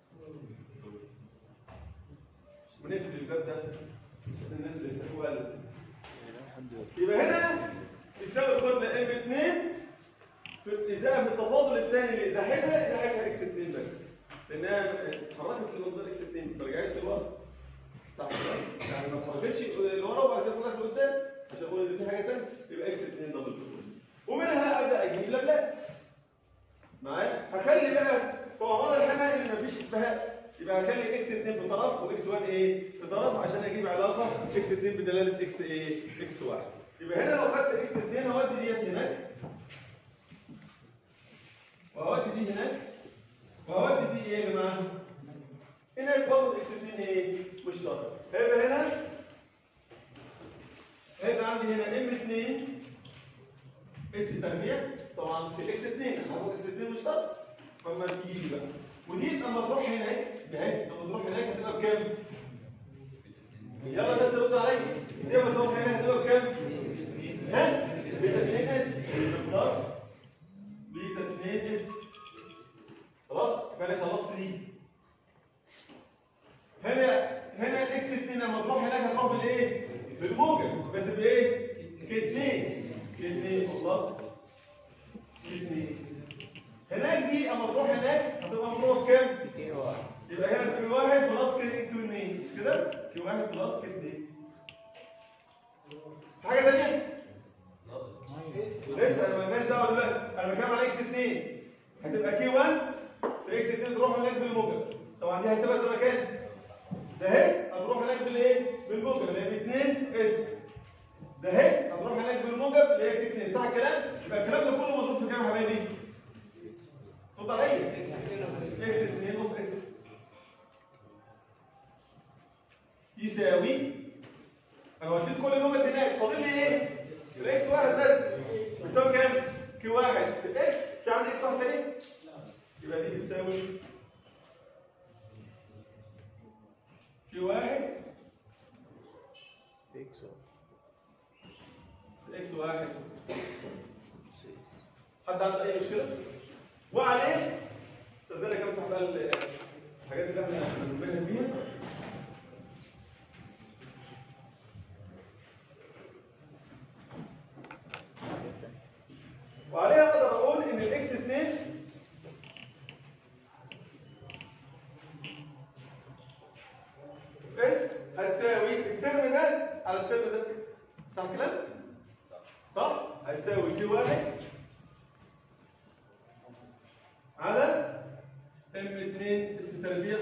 ونقفل الباب ده عشان الناس اللي بتاكل قلب يبقى هنا يساوي الكتله ام 2 في الازاحه في التفاضل الثاني اللي ازاحتها ازاحتها اكس 2 بس لانها اتحركت لمقدار اكس 2 ما رجعتش لورا صح كده؟ يعني ما اتحركتش لورا وبعد كده طلعت لقدام عشان اقول ان في حاجه ثانيه يبقى اكس 2 دبل كتله ومنها ابدا اجيب لابلاس معايا هخلي بقى طبعا واضح هنا ان مفيش اتفاق يبقى هخلي اكس 2 في طرف واكس 1 ايه في طرف عشان اجيب علاقه اكس 2 بدلاله اكس ايه اكس 1 يبقى هنا لو خدت اكس 2 هودي ديت هناك وهودي دي هناك وهودي دي ايه يا جماعه؟ هناك برضه اكس 2 ايه؟ مشترك هيبقى هنا هيبقى عندي هنا ام 2 اس تربيع طبعا في الاكس 2 انا هاخد اكس 2 مشترك فما تيجي بقى ودي اما تروح هناك اهي اما تروح هناك هتبقى بكام؟ يلا الناس ترد عليا دي اما تروح هناك هتبقى بكام؟ ها؟ بيتا 2 اس بلس بيتا 2 اس خلاص؟ يبقى انا خلصت دي هنا هنا الاكس 2 لما تروح هناك هتروح بالايه؟ بالموجب بس بايه؟ كاتنين كاتنين خلاص كاتنين هناك دي اما تروح هناك هتبقى مضروبه في كام؟ يبقى هنا كيو واحد بلس كيو 2 مش كده؟ كيو واحد بلس كيو 2 في حاجه ثانيه؟ لسه انا مالناش دعوه دلوقتي انا بتكلم على اكس 2 هتبقى كيو 1 في اكس 2 تروح هناك بالموجب طبعا دي هسيبها زي ما كانت ده اهي هتروح هناك بالايه؟ بالموجب اللي هي ب 2 اس ده اهي هتروح هناك بالموجب اللي هي ب 2 صح الكلام؟ يبقى الكلام ده كله مضروب في كام يا حبايبي؟ رد عليا اكس 2 اوف اس يساوي انا وديت كل نوبه هناك فاضل لي ايه؟ الاكس واحد بس بيساوي كام؟ كيو واحد في اكس في عندي اكس واحد تاني؟ يبقى دي بتساوي كيو واحد اكس في اكس واحد حد عنده اي مشكله؟ وعليه استاذنك امسح بقى ال- الحاجات اللي احنا بنبهر بيها وعليها اقدر اقول ان الاكس 2 اس هتساوي الترم ده على الترم ده صح الكلام؟ صح؟ هتساوي كيو واحد على ام 2 اس تربيع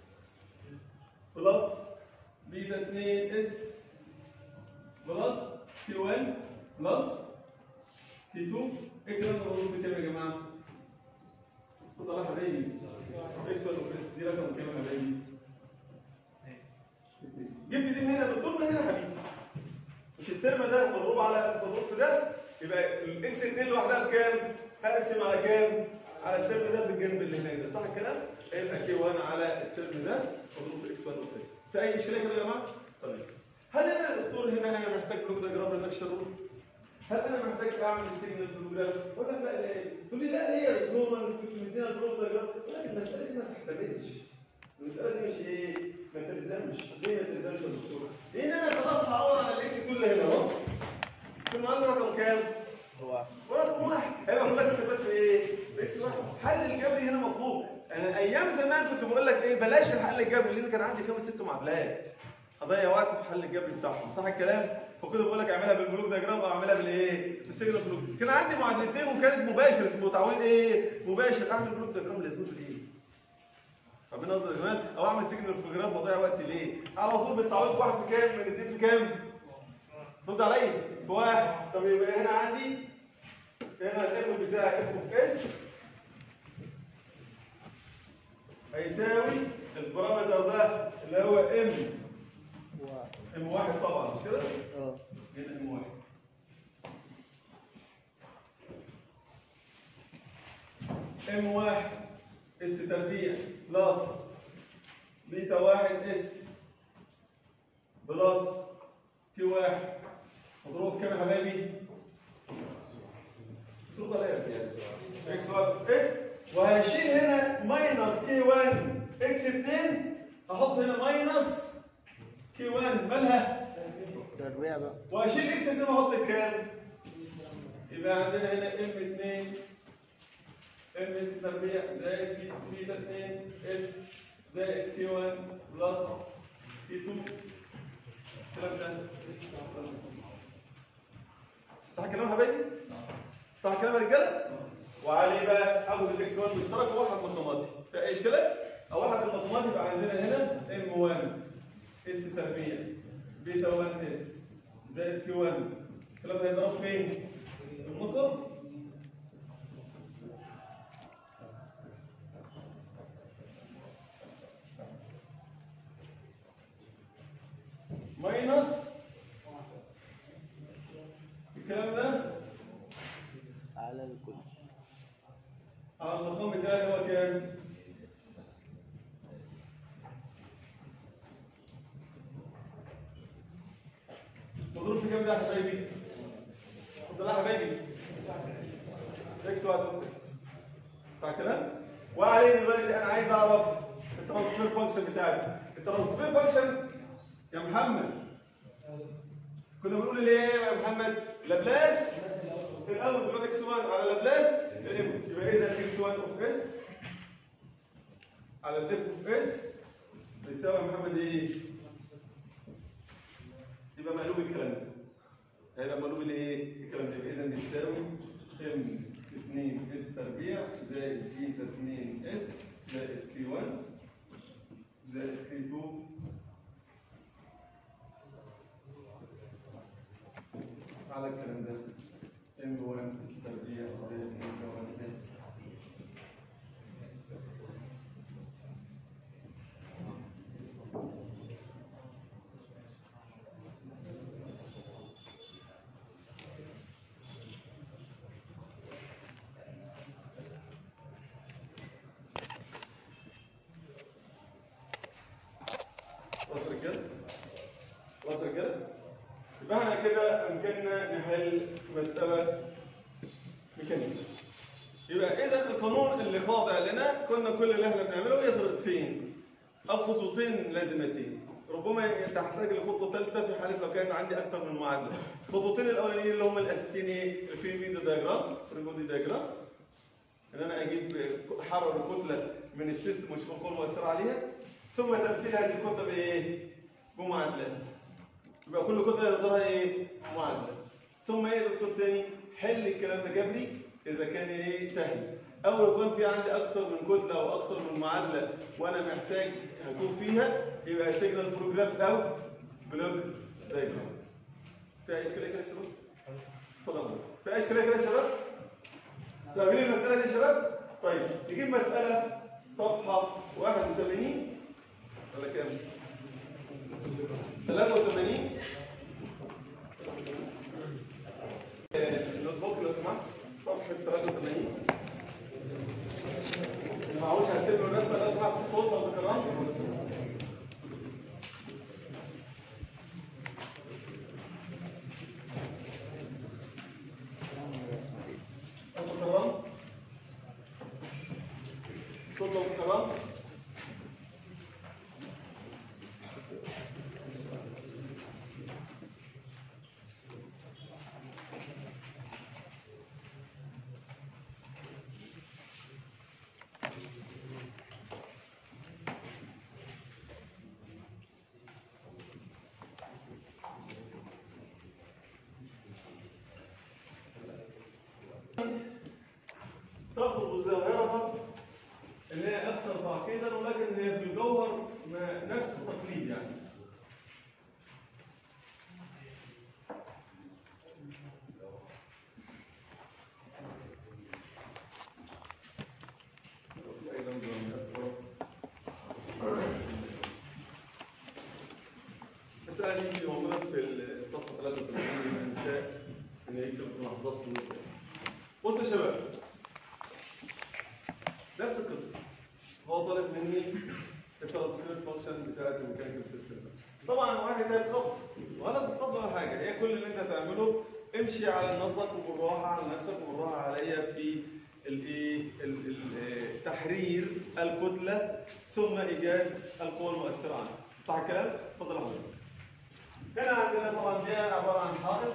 بلس بيتا 2 اس بلس كيو 1 بلس كي 2 ايه الكلام ده موجود في كام يا جماعه؟ اتفضل يا حبايبي اكس 1 اس دي رقم كام يا حبايبي؟ جبت دي من هنا يا دكتور من هنا يا حبيبي مش الترم ده مضروب على مضروب في ده يبقى الاكس 2 لوحدها بكام؟ هقسم على كام؟ على الترم ده بالجنب اللي هناك ده صح الكلام؟ يبقى كي 1 على الترم ده مضروب في اكس 1 اوف اس في اي اشكاليه كده يا جماعه؟ طيب هل انا يا دكتور هنا انا محتاج بلوك دياجرام ريدكشن رول؟ هل انا محتاج اعمل السيجنال في البروجرام؟ اقول لك لا ليه؟ تقول لي لا ليه يا دكتور ما انت كنت مدينا البلوك دياجرام؟ اقول لك المساله دي ما تحتملش المساله دي مش ايه؟ ما تلزمش ليه ما تلزمش يا دكتور؟ لان انا خلاص هعوض على الاكس كل هنا اهو كنا عندنا رقم كام؟ هو ورقم واحد هيبقى كلها كتابات في ايه؟ في اكس واحد حل الجبري هنا مطلوب انا ايام زمان كنت بقول لك ايه بلاش الحل الجبري لان كان عندي خمس ست معادلات هضيع وقت في حل الجبري بتاعهم صح الكلام؟ فكنت بقول لك اعملها بالبلوك دياجرام او اعملها بالايه؟ بالسيجنال فلوك كان عندي معادلتين وكانت مباشره متعود ايه؟ مباشر اعمل بلوك دياجرام لازمته ايه؟ فاهمين قصدي يا جماعه؟ او اعمل سيجنال فلوجرام واضيع وقتي ليه؟ على طول بالتعويض واحد في كام؟ من اثنين في كام؟ رد عليا في واحد طب يبقى هنا عندي هنا الام بتاعي اف اوف اس هيساوي البارامتر ده اللي هو ام هو ام واحد طبعا مش كده؟ اه هنا ام واحد ام واحد اس تربيع بلس بيتا واحد اس بلس كيو واحد مضروب في كام يا حبايبي؟ صوت ولا ايه؟ اكس 1 اس وهشيل هنا ماينس كي 1 اكس 2 هحط هنا ماينس كي 1 مالها؟ تربيع بقى واشيل اكس 2 واحط الكام؟ يبقى عندنا هنا ام 2 ام اس تربيع زائد بي بيتا 2 اس زائد كي 1 بلس كي 2 الكلام ده صح الكلام يا حبايبي؟ صح الكلام يا رجاله؟ وعليه بقى اخد الاكس 1 مشترك وواحد مطماطي في اي اشكالات؟ او واحد المطماطي يبقى عندنا هنا ام 1 اس تربيع بيتا 1 اس زائد كيو 1 الكلام ده هيضرب فين؟ في المقام ماينس الكلام ده على الكل على المقام بتاعي هو كام؟ مضروب في كام ده يا حبايبي؟ اتفضل يا حبايبي اكس واحد اس صح كده؟ وعليه دلوقتي انا عايز اعرف الترانسفير فانكشن بتاعتي الترانسفير فانكشن يا محمد كنا بنقول ليه يا محمد لابلاس الاول تبقى اكس 1 على لابلاس الانبوت يبقى اذا اكس 1 اوف اس على الديف اوف اس بيساوي يا محمد ايه؟ يبقى مقلوب الكلام ده هيبقى مقلوب الايه؟ الكلام ده يبقى اذا بيساوي ام 2 اس تربيع زائد بيتا 2 اس زائد كي 1 زائد كي 2 على الكلام ده ام 1 اس تربيع زائد بيتا 1 اس خلاص يا رجاله خلاص يا رجاله يبقى احنا كده امكاننا نحل مساله ميكانيكيه يبقى اذا القانون اللي خاضع لنا كنا كل اللي احنا بنعمله هي طريقتين او خطوتين لازمتين ربما تحتاج لخطوه ثالثه في حاله لو كان عندي اكثر من معادله الخطوتين الاولانيين اللي هم الاساسيين ايه في فيديو دايجرام فريمودي دايجرام ان انا اجيب احرر الكتله من السيستم واشوف القوه المؤثره عليها ثم تمثيل هذه الكتله بايه؟ بمعادلات يبقى كل كتله يظهرها ايه؟ معادله ثم ايه يا دكتور تاني؟ حل الكلام ده جبري اذا كان ايه سهل او يكون في عندي اكثر من كتله او اكثر من معادله وانا محتاج هتوه فيها يبقى سيجنال فلوجراف او بلوك دايجرام في اي اشكاليه كده يا شباب؟ اتفضل في اي اشكاليه كده يا شباب؟ فاهمين المسألة دي يا شباب؟ طيب نجيب مسألة صفحة 81 ولا كام؟ 83 آه، النوت بوك لو سمحت صفحة 83 معهوش هسيب له الرسمة لو سمحت الصوت لو تكرمت لو تكرمت الصوت لو تكرمت تطلب الظاهرة اللي هي أكثر تعقيدا ولكن هي في الجوهر ما- نفس التقليد يعني. المسألة دي موجودة في الصفحة 83 من الإنشاء إن يكتب في لحظات في النص. بصوا يا شباب نفس القصه هو طالب مني الترانسفير فانكشن بتاعت الميكانيكال سيستم طبعا واحد هيتخض ولا تتخض ولا حاجه هي كل اللي انت هتعمله امشي على نفسك وبالراحه على نفسك وبالراحه عليا في الايه ال- ال- تحرير الكتله ثم ايجاد القوى المؤثره عنها صح الكلام؟ اتفضل يا حضرتك هنا عندنا طبعا دي عباره عن حائط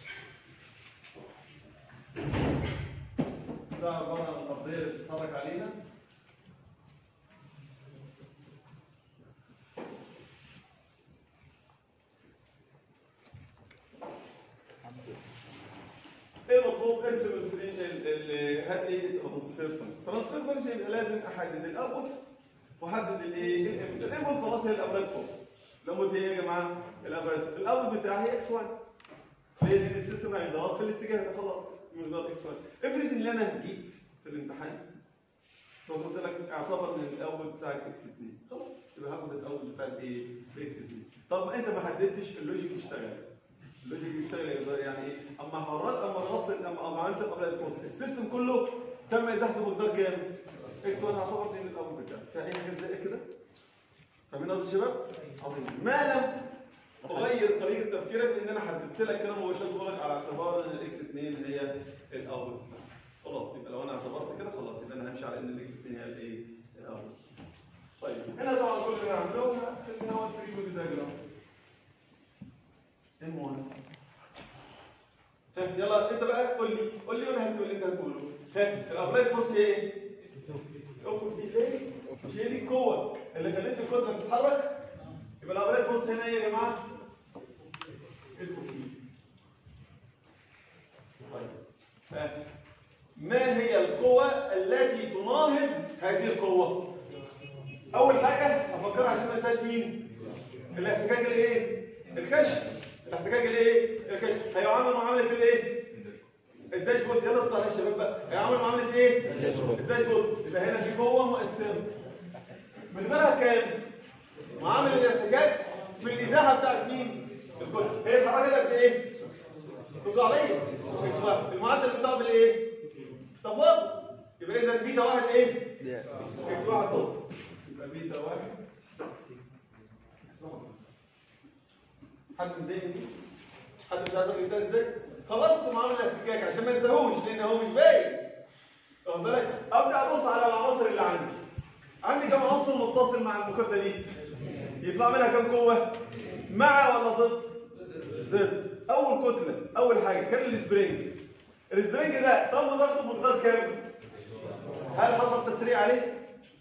ده عباره عن الارضيه اللي بتتحرك عليها ايه المطلوب ارسم الفري ال- ال- هات ايه الترانسفير فانكشن الترانسفير فانكشن يبقى لازم احدد الاوتبوت واحدد الايه الانبوت الانبوت خلاص هي الابراج فورس الانبوت هي ايه يا جماعه الابراج الاوتبوت بتاعي هي اكس 1 ليه؟ لان السيستم هيضغط في الاتجاه ده خلاص مقدار اكس واي افرض ان انا جيت في الامتحان فقلت لك اعتبر ان الاول بتاعك اكس 2 خلاص يبقى هاخد الاول بتاعك ايه؟ باكس 2 طب انت ما حددتش اللوجيك يشتغل اللوجيك يشتغل يقدر يعني ايه؟ اما حرات اما ضغطت اما اما عملت الابلايد فورس السيستم كله تم ازاحته بمقدار كام؟ اكس 1 هعتبر ان الاول بتاعك فاي حاجه زي كده فاهمين قصدي يا شباب؟ عظيم ما لم اغير طريقه تفكيرك ان انا حددت لك كده مباشره بقول لك على اعتبار ان الاكس 2 هي الاول خلاص يبقى لو انا اعتبرت كده خلاص يبقى انا همشي على ان الاكس 2 هي الايه؟ الاول طيب هنا طبعا كل اللي هنعمله اللي هو الفري بودي دايجرام ام 1 ها يلا انت بقى قول لي قول لي وانا هكتب اللي انت هتقوله ها الابلايد فورس هي ايه؟ اوفر دي ليه؟ مش هي دي القوه اللي خلت الكتله تتحرك يبقى الابلايد فورس هنا ايه يا جماعه؟ الكوفي طيب ها. ما هي القوة التي تناهض هذه القوة؟ أول حاجة أفكرها عشان ما انساش مين؟ الاحتكاك الإيه؟ الكشف الاحتكاك الإيه؟ الكشف هيعامل معاملة الإيه؟ الداشبورد يلا اطلع يا شباب بقى هيعامل معاملة إيه؟ الداشبورد. الداشبورد يبقى هنا في قوة مؤثرة من غيرها كام؟ معامل الاحتكاك في الإزاحة بتاعت مين؟ الكل هي اتحركت قد إيه؟ تفاعلية اكس واحد المعدل بتاعه بالايه؟ تفاضل يبقى اذا بيتا واحد ايه؟ ده اكس واحد دوت يبقى بيتا واحد اكس واحد حد مضايقني؟ حد مش عارف جبتها ازاي؟ خلصت معامل الاحتكاك عشان ما انساهوش لان هو مش باين واخد بالك؟ ابدا ابص على العناصر اللي عندي عندي كم عنصر متصل مع المكتله دي؟ يطلع منها كم قوه؟ مع ولا ضد؟ ضد اول كتله اول حاجه كان السبرينج السبرينج ده تم ضغطه بمقدار كام هل حصل تسريع عليه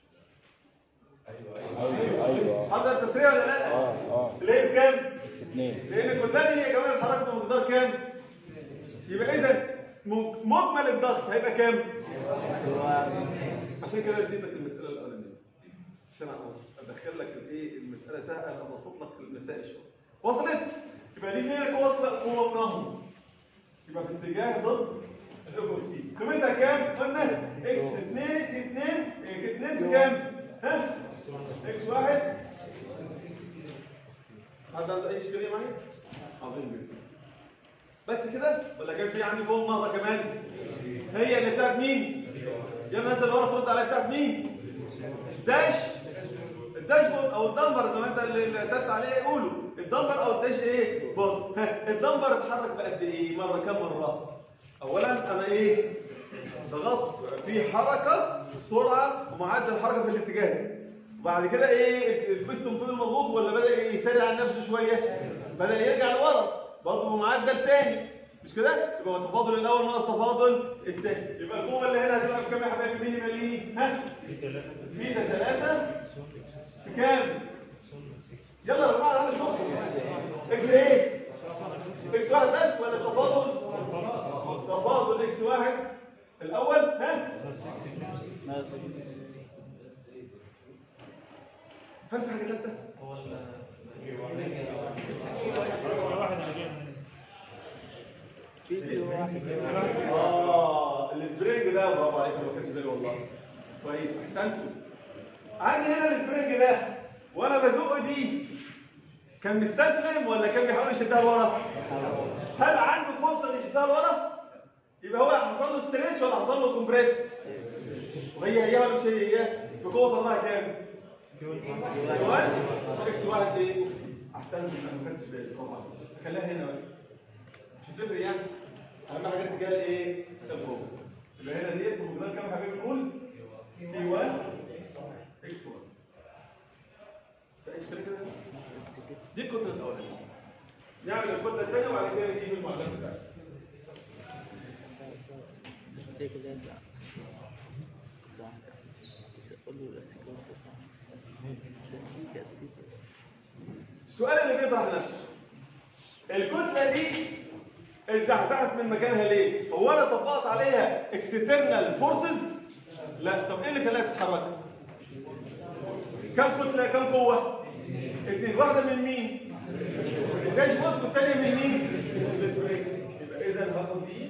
ايوه ايوه حصل تسريع ولا لا اه اه ليه بكام بس اتنين لان الكتله دي كمان اتحركت بمقدار كام يبقى اذا م- مجمل الضغط هيبقى كام عشان كده اديتك المساله الاولانيه عشان أبص- ادخل لك الايه المساله سهله ابسط لك المسائل شويه وصلت يبقى دي فيها قوه قوه نهض يبقى في اتجاه ضد الاوفر سي قيمتها كام قلنا اكس 2 في 2 2 في كام ها اكس 1 حد عنده اي اشكاليه معايا عظيم جدا بس كده ولا كان في عندي قوه نهضه كمان هي اللي بتاعت مين يا الناس اللي ورا ترد عليها بتاعت مين داش الداشبورد او الدمبر زي ما انت اللي اعتدت عليه يقولوا الدمبر او الداش ايه بورد ها الدمبر اتحرك بقد ايه مره كم مره اولا انا ايه ضغطت في حركه سرعه ومعدل الحركه في الاتجاه وبعد كده ايه البستون فضل مضغوط ولا بدا يسرع عن نفسه شويه بدا يرجع لورا برضه بمعدل تاني مش كده يبقى تفاضل الاول ناقص تفاضل الثاني يبقى القوه اللي هنا هتبقى بكام يا حبايبي مين يمليني ها بيتا 3 بكام يلا يا جماعه انا شوف اكس ايه اكس واحد بس ولا تفاضل تفاضل اكس واحد الاول ها ناقص هل في حاجه ثالثه فيديو واحد اه السبرينج ده برافو عليك ما كانش بالي والله كويس احسنتوا عندي هنا السبرينج ده وانا بزق دي كان مستسلم ولا كان بيحاول يشدها لورا؟ هل عنده فرصه ان يشدها لورا؟ يبقى هو حصل له ستريتش ولا حصل له كومبريس؟ وهي هي ولا مش هي هي؟ بقوه طلعها كام؟ واحد اكس واحد ايه؟ احسنت انا ما خدتش بالي برافو عليك خليها هنا بقى مش هتفرق يعني اهم حاجه اتجاه الايه؟ القوه يبقى هنا ديت بمقدار كام يا حبيبي نقول؟ تي 1 اكس 1 فايش كده كده؟ دي الكتله الاولانيه نعمل الكتله الثانيه وبعد كده نجيب المعادلات بتاعتها تيجي لازع صح قول له الاستيكوس صح استيكا استيكا السؤال اللي بيطرح نفسه الكتله دي اتزحزحت من مكانها ليه؟ هو انا طبقت عليها اكسترنال فورسز؟ لا طب ايه اللي خلاها تتحرك؟ كم كتله كم قوه؟ اثنين واحده من مين؟ الداشبورد والثانيه من مين؟ من السبرينج يبقى اذا هاخد دي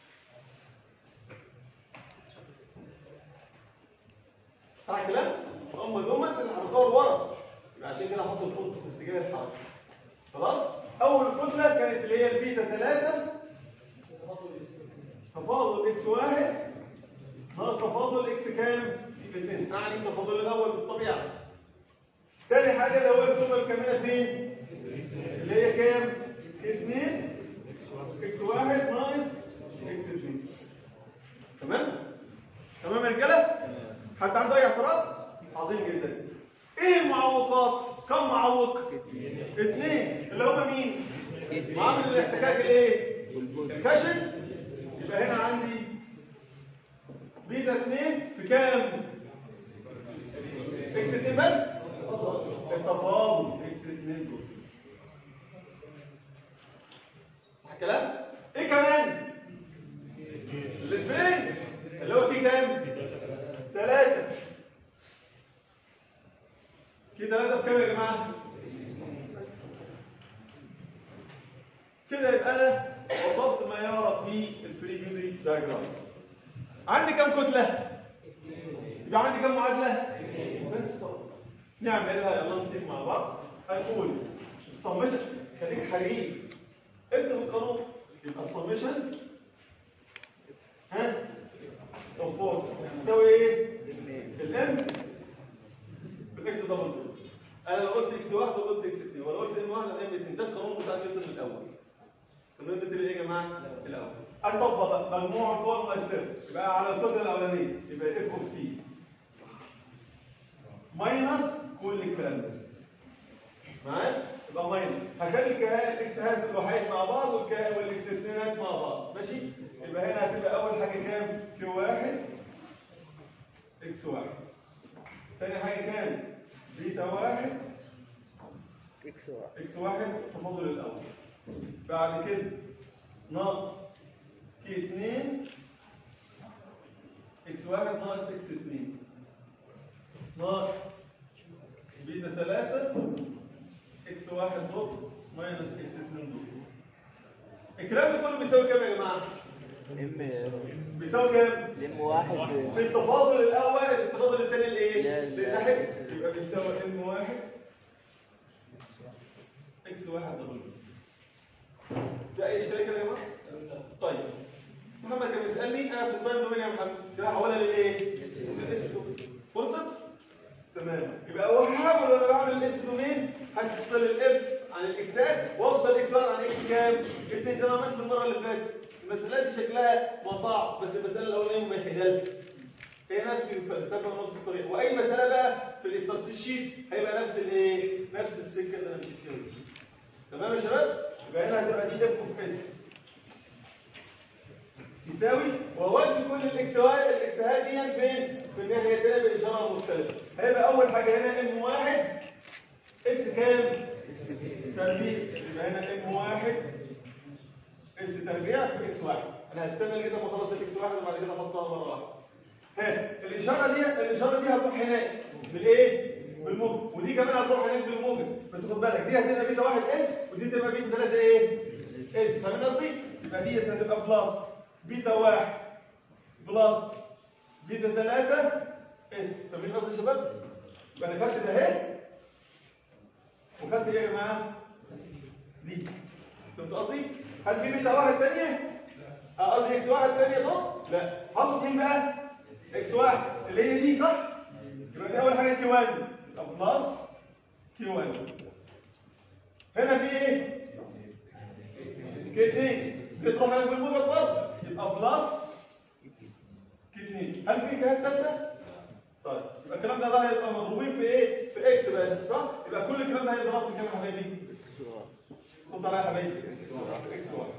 صح الكلام؟ هم دول اللي هرجعوا لورا يبقى عشان كده هحط الفرصه في اتجاه الحركه خلاص؟ اول كتله كانت اللي هي البيتا 3 تفاضل اكس واحد ناقص تفاضل اكس كام؟ يبقى 2 اعني التفاضل الاول بالطبيعه تاني حاجه اللي هو الكتله الكامله فين؟ اللي هي كام؟ 2 اكس واحد ناقص اكس 2 تمام؟ تمام يا رجاله؟ حد عنده اي اعتراض؟ عظيم جدا ايه المعوقات؟ كم معوق؟ اثنين اللي هم مين؟ معامل الاحتكاك الايه؟ الخشن يبقى هنا عندي بيتا 2 في كام؟ اكس 2 بس؟ التفاضل اكس 2 دول صح الكلام؟ ايه كمان؟ الاسبرين اللي هو كي كام؟ ثلاثة كي ثلاثة بكام يا جماعة؟ كده يبقى انا وصفت ما يعرف بالفري بيبري دايجرامز عندي كام كتلة؟ يبقى عندي كام معادلة؟ بس خلاص نعملها يلا نسيب مع بعض هنقول السمشن خليك حريف اكتب القانون يبقى السمشن ها اوف فورس يساوي ايه؟ الام بالاكس دبل دول انا لو قلت اكس واحد وقلت اكس اثنين ولا قلت ام واحد ولا ام اثنين ده القانون بتاع نيوتن الاول قانون نيوتن ايه يا جماعه؟ الاول اطبق بقى مجموع القوى المؤثره يبقى على القدره الاولانيه يبقى اف اوف تي ماينس كل الكلام ده معايا؟ يبقى ماينس هخلي الكهات الاكسات الوحيد مع بعض والكهات والاكستنات مع بعض ماشي؟ يبقى هنا هتبقى اول حاجه كام؟ كيو واحد اكس واحد تاني حاجه كام؟ بيتا واحد اكس واحد اكس واحد تفاضل الاول بعد كده ناقص كي 2 اكس واحد ناقص اكس 2 ناقص بيتا 3 اكس واحد دوت ماينس اكس 2 دوت الكلام ده كله بيساوي كام يا جماعه؟ ام بيساوي كام؟ ام واحد في التفاضل الاول التفاضل الثاني لا، الايه؟ لا. اللي تحت يبقى بيساوي ام واحد اكس واحد دبل في اي اشكاليه كده يا جماعه؟ طيب محمد كان بيسالني انا في التايم دومين يا محمد كده هحولها للايه؟ للاس فرصت؟ تمام يبقى هو هحاول وانا بعمل الاس دومين هفصل الاف عن الاكسات وافصل الاكس 1 عن اكس كام؟ اتنين زي ما عملت في المره اللي فاتت المسألة دي شكلها ما صعب بس المسألة الأولانية ممهدة هي نفس الفلسفة ونفس الطريقة وأي مسألة بقى في الإكسرسيس شيت هيبقى نفس الإيه؟ نفس السكة اللي أنا مشيت فيها دي. تمام يا شباب؟ يبقى هنا هتبقى دي اف اوف اس يساوي واودي كل الاكسات الاكسات دي فين؟ في الناحية التانية بإشارة مختلفة هيبقى أول حاجة هنا ام واحد اس كام؟ تربيع يبقى هنا ام واحد اس تربيع في اكس واحد انا هستنى لغايه ما اخلص الاكس واحد وبعد كده احطها مره واحده ها الاشاره دي الاشاره دي هتروح هناك بالايه بالموجب ودي كمان هتروح هناك بالموجب بس خد بالك دي هتبقى بيتا واحد اس ودي تبقى بيتا 3 ايه اس فاهم قصدي يبقى دي هتبقى بلس بيتا واحد بلس بيتا 3 اس فاهمين قصدي يا شباب يبقى انا خدت ده اهي وخدت ايه يا جماعه دي فهمت قصدي؟ هل في بيتا واحد تانية؟ آه، قصدي اكس واحد تانية دوت؟ لا هاخد مين بقى؟ اكس واحد اللي هي دي صح؟ يبقى دي أول حاجة كيو 1 يبقى بلس كيو 1 هنا في ايه؟ كي 2 دي تروح هنا بالموجب برضه يبقى بلس كي 2 هل في جهات تالتة؟ طيب يبقى الكلام ده بقى هيبقى مضروبين في ايه؟ في اكس بس صح؟ يبقى كل الكلام ده هيتضرب في كام يا حبايبي؟ اكس واحد صوت عليها يا حبايبي اكس واحد اكس واحد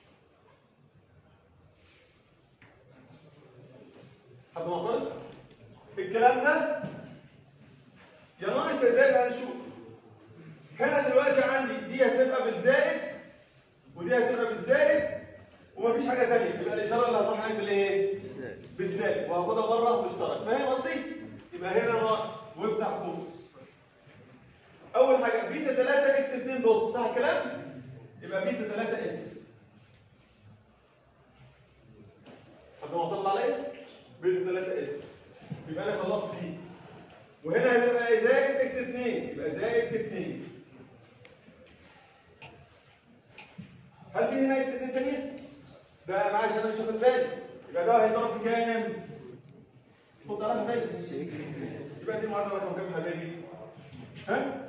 حد معترض؟ الكلام ده يا ناقص يا زائد هنشوف هنا دلوقتي عندي دي هتبقى بالزائد ودي هتبقى بالزائد ومفيش حاجه ثانيه يبقى الاشاره اللي هتروح هناك بالايه؟ بالزائد وهاخدها بره مشترك فاهم قصدي؟ يبقى هنا ناقص وافتح قوس اول حاجه بيتا 3 اكس 2 دوت صح الكلام؟ يبقى بيتا 3 اس قد ما طلع عليه بيتا 3 اس يبقى انا خلصت دي وهنا هتبقى زائد اكس 2 يبقى زائد 2 هل في هنا اكس 2 تانية؟ ده معلش انا مش واخد بالي يبقى ده هيضرب في كام؟ خد على بالي يبقى دي معادله رقم كام يا حبايبي؟ ها؟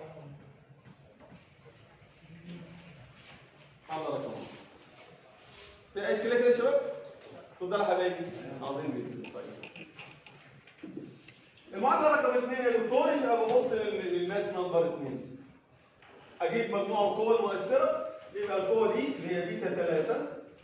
معادله رقم في اي اشكاليه كده يا شباب؟ اتفضل يا حبايبي عظيم جدا طيب المعادله رقم اثنين يا دكتور يبقى ببص لل- للماس نمبر اثنين اجيب مجموع القوى المؤثره يبقى القوه دي اللي هي بيتا 3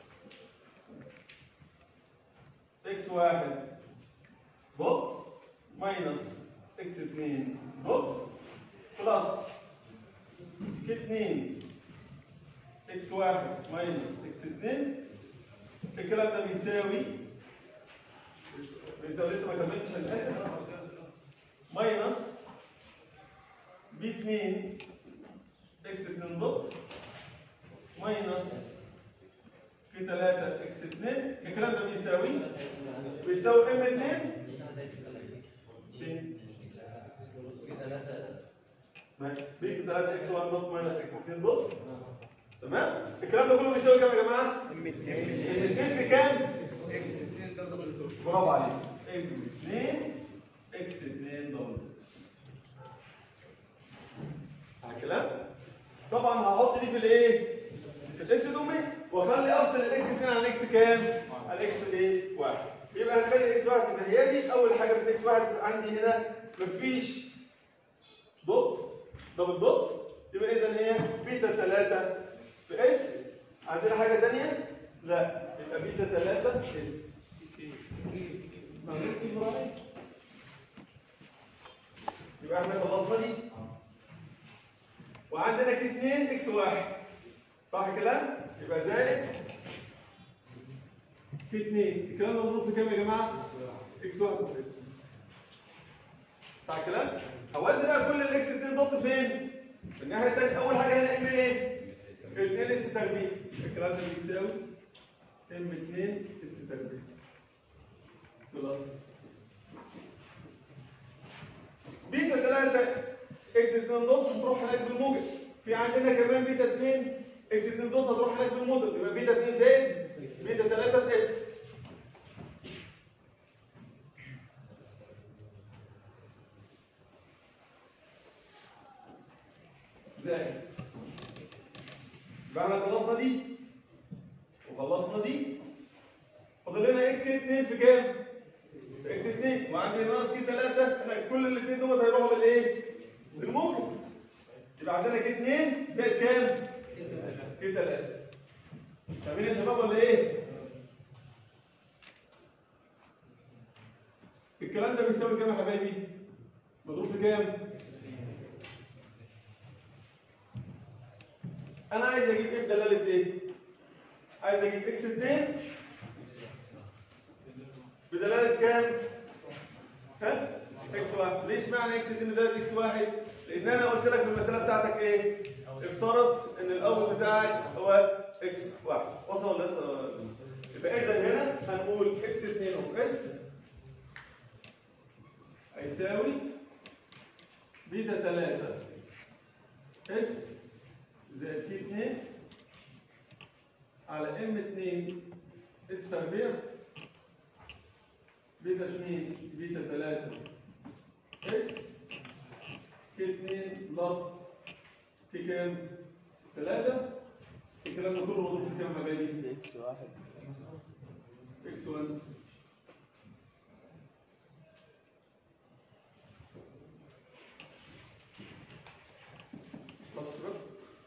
اكس 1 دوت ماينس اكس 2 دوت بلس ك 2 اكس 1 ماينس اكس 2 الكلام ده بيساوي بيساوي لسه ما كملتش انا اسف ماينس بي 2 اكس 2 دوت ماينس في 3 اكس 2 الكلام ده بيساوي بيساوي ام 2 فين؟ بيك 3 اكس 1 دوت ماينس اكس 2 دوت تمام الكلام ده كله بيساوي كام يا جماعه؟ ام 2 في كام؟ برافو عليك ام 2 اكس 2 دبل صح الكلام؟ طبعا هحط دي في الايه؟ في الاكس دومين واخلي افصل الاكس 2 عن الاكس كام؟ عن الاكس ايه؟ 1 يبقى هنخلي الاكس 1 في الناحيه دي اول حاجه في الاكس 1 عندي هنا مفيش دوت دبل دوت يبقى اذا هي بيتا 3 في اس عندنا حاجه ثانيه؟ لا يبقى بيتا 3 اس يبقى احنا خلصنا دي وعندنا ك 2 اكس 1 صح الكلام؟ يبقى زائد ك 2 الكلام ده مضروب في كام يا جماعه؟ اكس 1 بس صح الكلام؟ هودي بقى كل الاكس 2 دوت فين؟ في الناحيه الثانيه اول حاجه هنا ام ايه؟ 2 اس تربيع الكلام ده بيساوي ام 2 اس تربيع بلس بيتا 3 اكس 2 دوت هتروح هناك بالموجب في عندنا كمان بيتا 2 اكس 2 دوت هتروح هناك بالموجب يبقى بيتا 2 زائد بيتا 3 في اس زائد يبقى احنا خلصنا دي وخلصنا دي فاضل لنا اكس 2 في كام؟ في اكس 2 وعندي ناقص كي 3 انا كل الاثنين دول هيروحوا بالايه؟ بالموجب يبقى عندنا كي 2 زائد كام؟ كي 3 فاهمين يا شباب ولا ايه؟ الكلام ده بيساوي كام يا حبايبي؟ مضروب في كام؟ انا عايز اجيب ايه بدلاله ايه؟ عايز اجيب اكس 2 بدلاله كام؟ ها؟ اكس 1 ليش معنى اكس 2 بدلاله اكس 1 لان انا قلت لك في المساله بتاعتك ايه افترض ان الاول بتاعك هو اكس 1 وصل ولا لسه يبقى اذا هنا هنقول اكس 2 اوف اس هيساوي بيتا 3 اس زائد كي 2 على ام 2 اس تربيع بيتا 2 بيتا 3 اس كي 2 بلس كي كام؟ 3 الكلام ده كله مضروب في كام يا حبايبي؟ اكس واحد اكس 1 خلاص شباب؟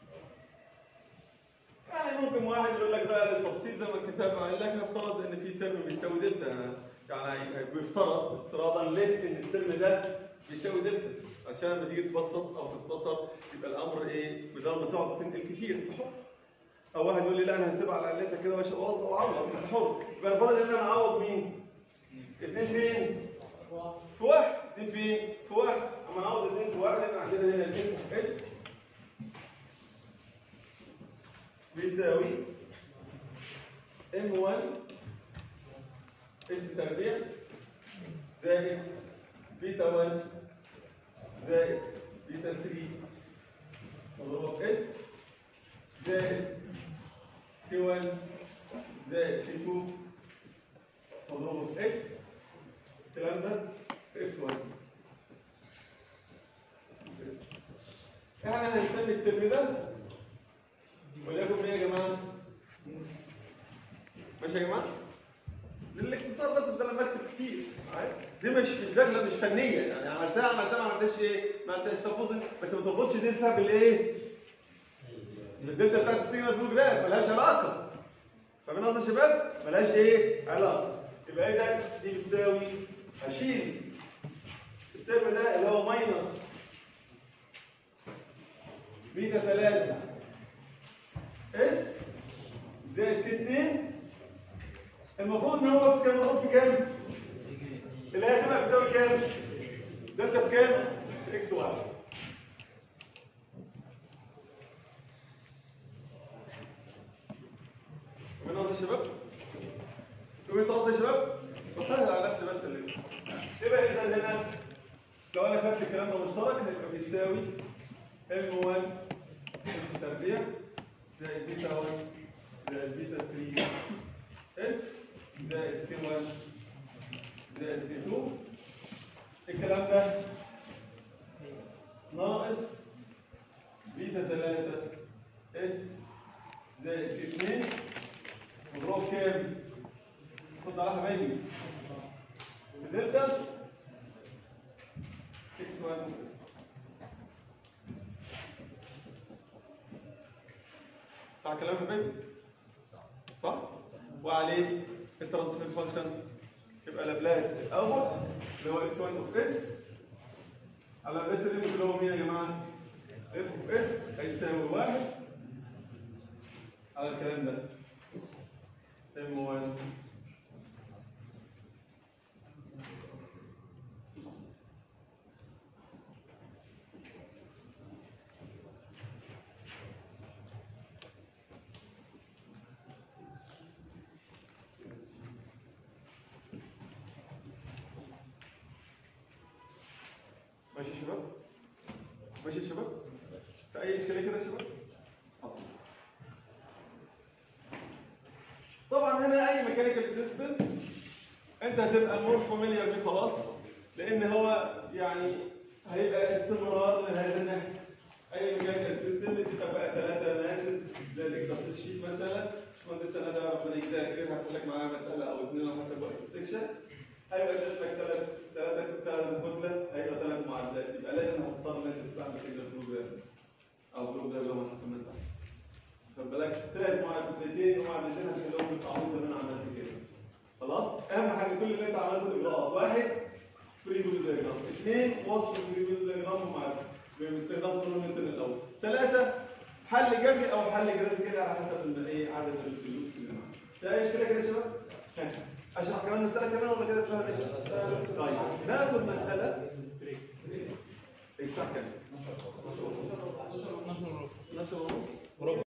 يعني ممكن واحد يقول لك بقى للتبسيط زي ما الكتاب قال لك افترض ان في ترم بيساوي دلتا يعني بيفترض افتراضا ليه ان الترم ده بيساوي دلتا عشان لما تيجي تبسط او تختصر يبقى الامر ايه بدل ما تقعد تنقل كتير انت حر او واحد يقول لي لا انا هسيبها على علتها كده واش اوظف واعوض انت حر يبقى الفرض ان انا اعوض مين؟ اثنين فين؟ في واحد اثنين فين؟ في واحد اما نعوض اثنين في واحد يبقى عندنا هنا اثنين في اس ام 1 اس تربيع زائد بيتا 1 زائد بيتا 3 مضروبة في اس زائد كي 1 زائد كي 2 مضروبة في اكس الكلام ده في اكس 1 احنا هنسمي الترم ده وليكن ايه يا جماعه؟ ماشي يا جماعه؟ للاختصار بس ده لما اكتب كتير عارف؟ دي مش مش داخله مش فنيه يعني عملتها عملتها ما عملتهاش ايه؟ ما عملتهاش سبوزن بس ما تربطش دلتا بالايه؟ الدلتا بتاعت السيجنال فلو جراف ملهاش علاقه فاهمين قصدي يا شباب؟ ملهاش ايه؟ علاقه يبقى ايه ده؟ دي بتساوي هشيل الترم ده اللي هو ماينس بيتا 3 اس زائد كي 2 المفروض ان هو في كام المفروض في كام؟ اللي هي هتبقى بتساوي كام؟ دلتا بكام؟ اكس 1 من قصدي يا شباب؟ تقول انت قصدي يا شباب؟ بسهل على نفسي بس اللي يبقى اذا هنا لو انا خدت الكلام ده مشترك هيبقى بيساوي ام 1 اس تربيع زائد بيتا 1 زائد بيتا 3 اس زائد كي 1 زائد كي 2 الكلام ده ناقص بيتا 3 اس زائد كي 2 مضروب كام؟ خد على حبايبي دلتا اكس 1 اس صح كلام يا حبايبي؟ صح؟ وعليه الترانسفير فانكشن يبقى لابلاس الاول اللي هو اكس 1 اوف اس على لابلاس الليمت اللي هو مين يا جماعه؟ اف اوف اس هيساوي واحد على الكلام ده ام 1 ماشي يا شباب؟ ماشي يا شباب؟ في أي إشكالية كده يا شباب؟ عظيم. طبعا هنا أي ميكانيكال سيستم أنت هتبقى مور فاميليار بيه خلاص لأن هو يعني هيبقى استمرار لهذا النهج. أي ميكانيكال سيستم بتبقى بقى ثلاثة ماسز زي الإكسرسيس شيت مثلا باشمهندس سنة ده ربنا يجزاها خير هتقول لك معاها مسألة أو اثنين على حسب وقت السكشن هيبقى اديت لك ثلاث ثلاثة ثلاث كتلة هيبقى ثلاث معادلات يبقى لازم هتضطر ان انت تستعمل سيجنال بروجرام او بروجرام لو حسب ما انت عايز. خد بالك ثلاث معادلتين ومعادلتين هتحلهم بالتعويض زي ما انا عملت كده خلاص اهم حاجه كل اللي انت عملته الاجراءات واحد فري بودي دايجرام اثنين وصف الفري بودي دايجرام ومعادله باستخدام كرونومتر الاول ثلاثه حل جبري او حل جرافيكي كده على حسب ال- ايه عدد اللوبس اللي معاك ده اي اشكاليه كده يا شباب؟ ها. اشرح كمان مساله كمان ولا كده اتفهمت؟ طيب ناخد مساله ايه الساعه كام؟ 12 ونص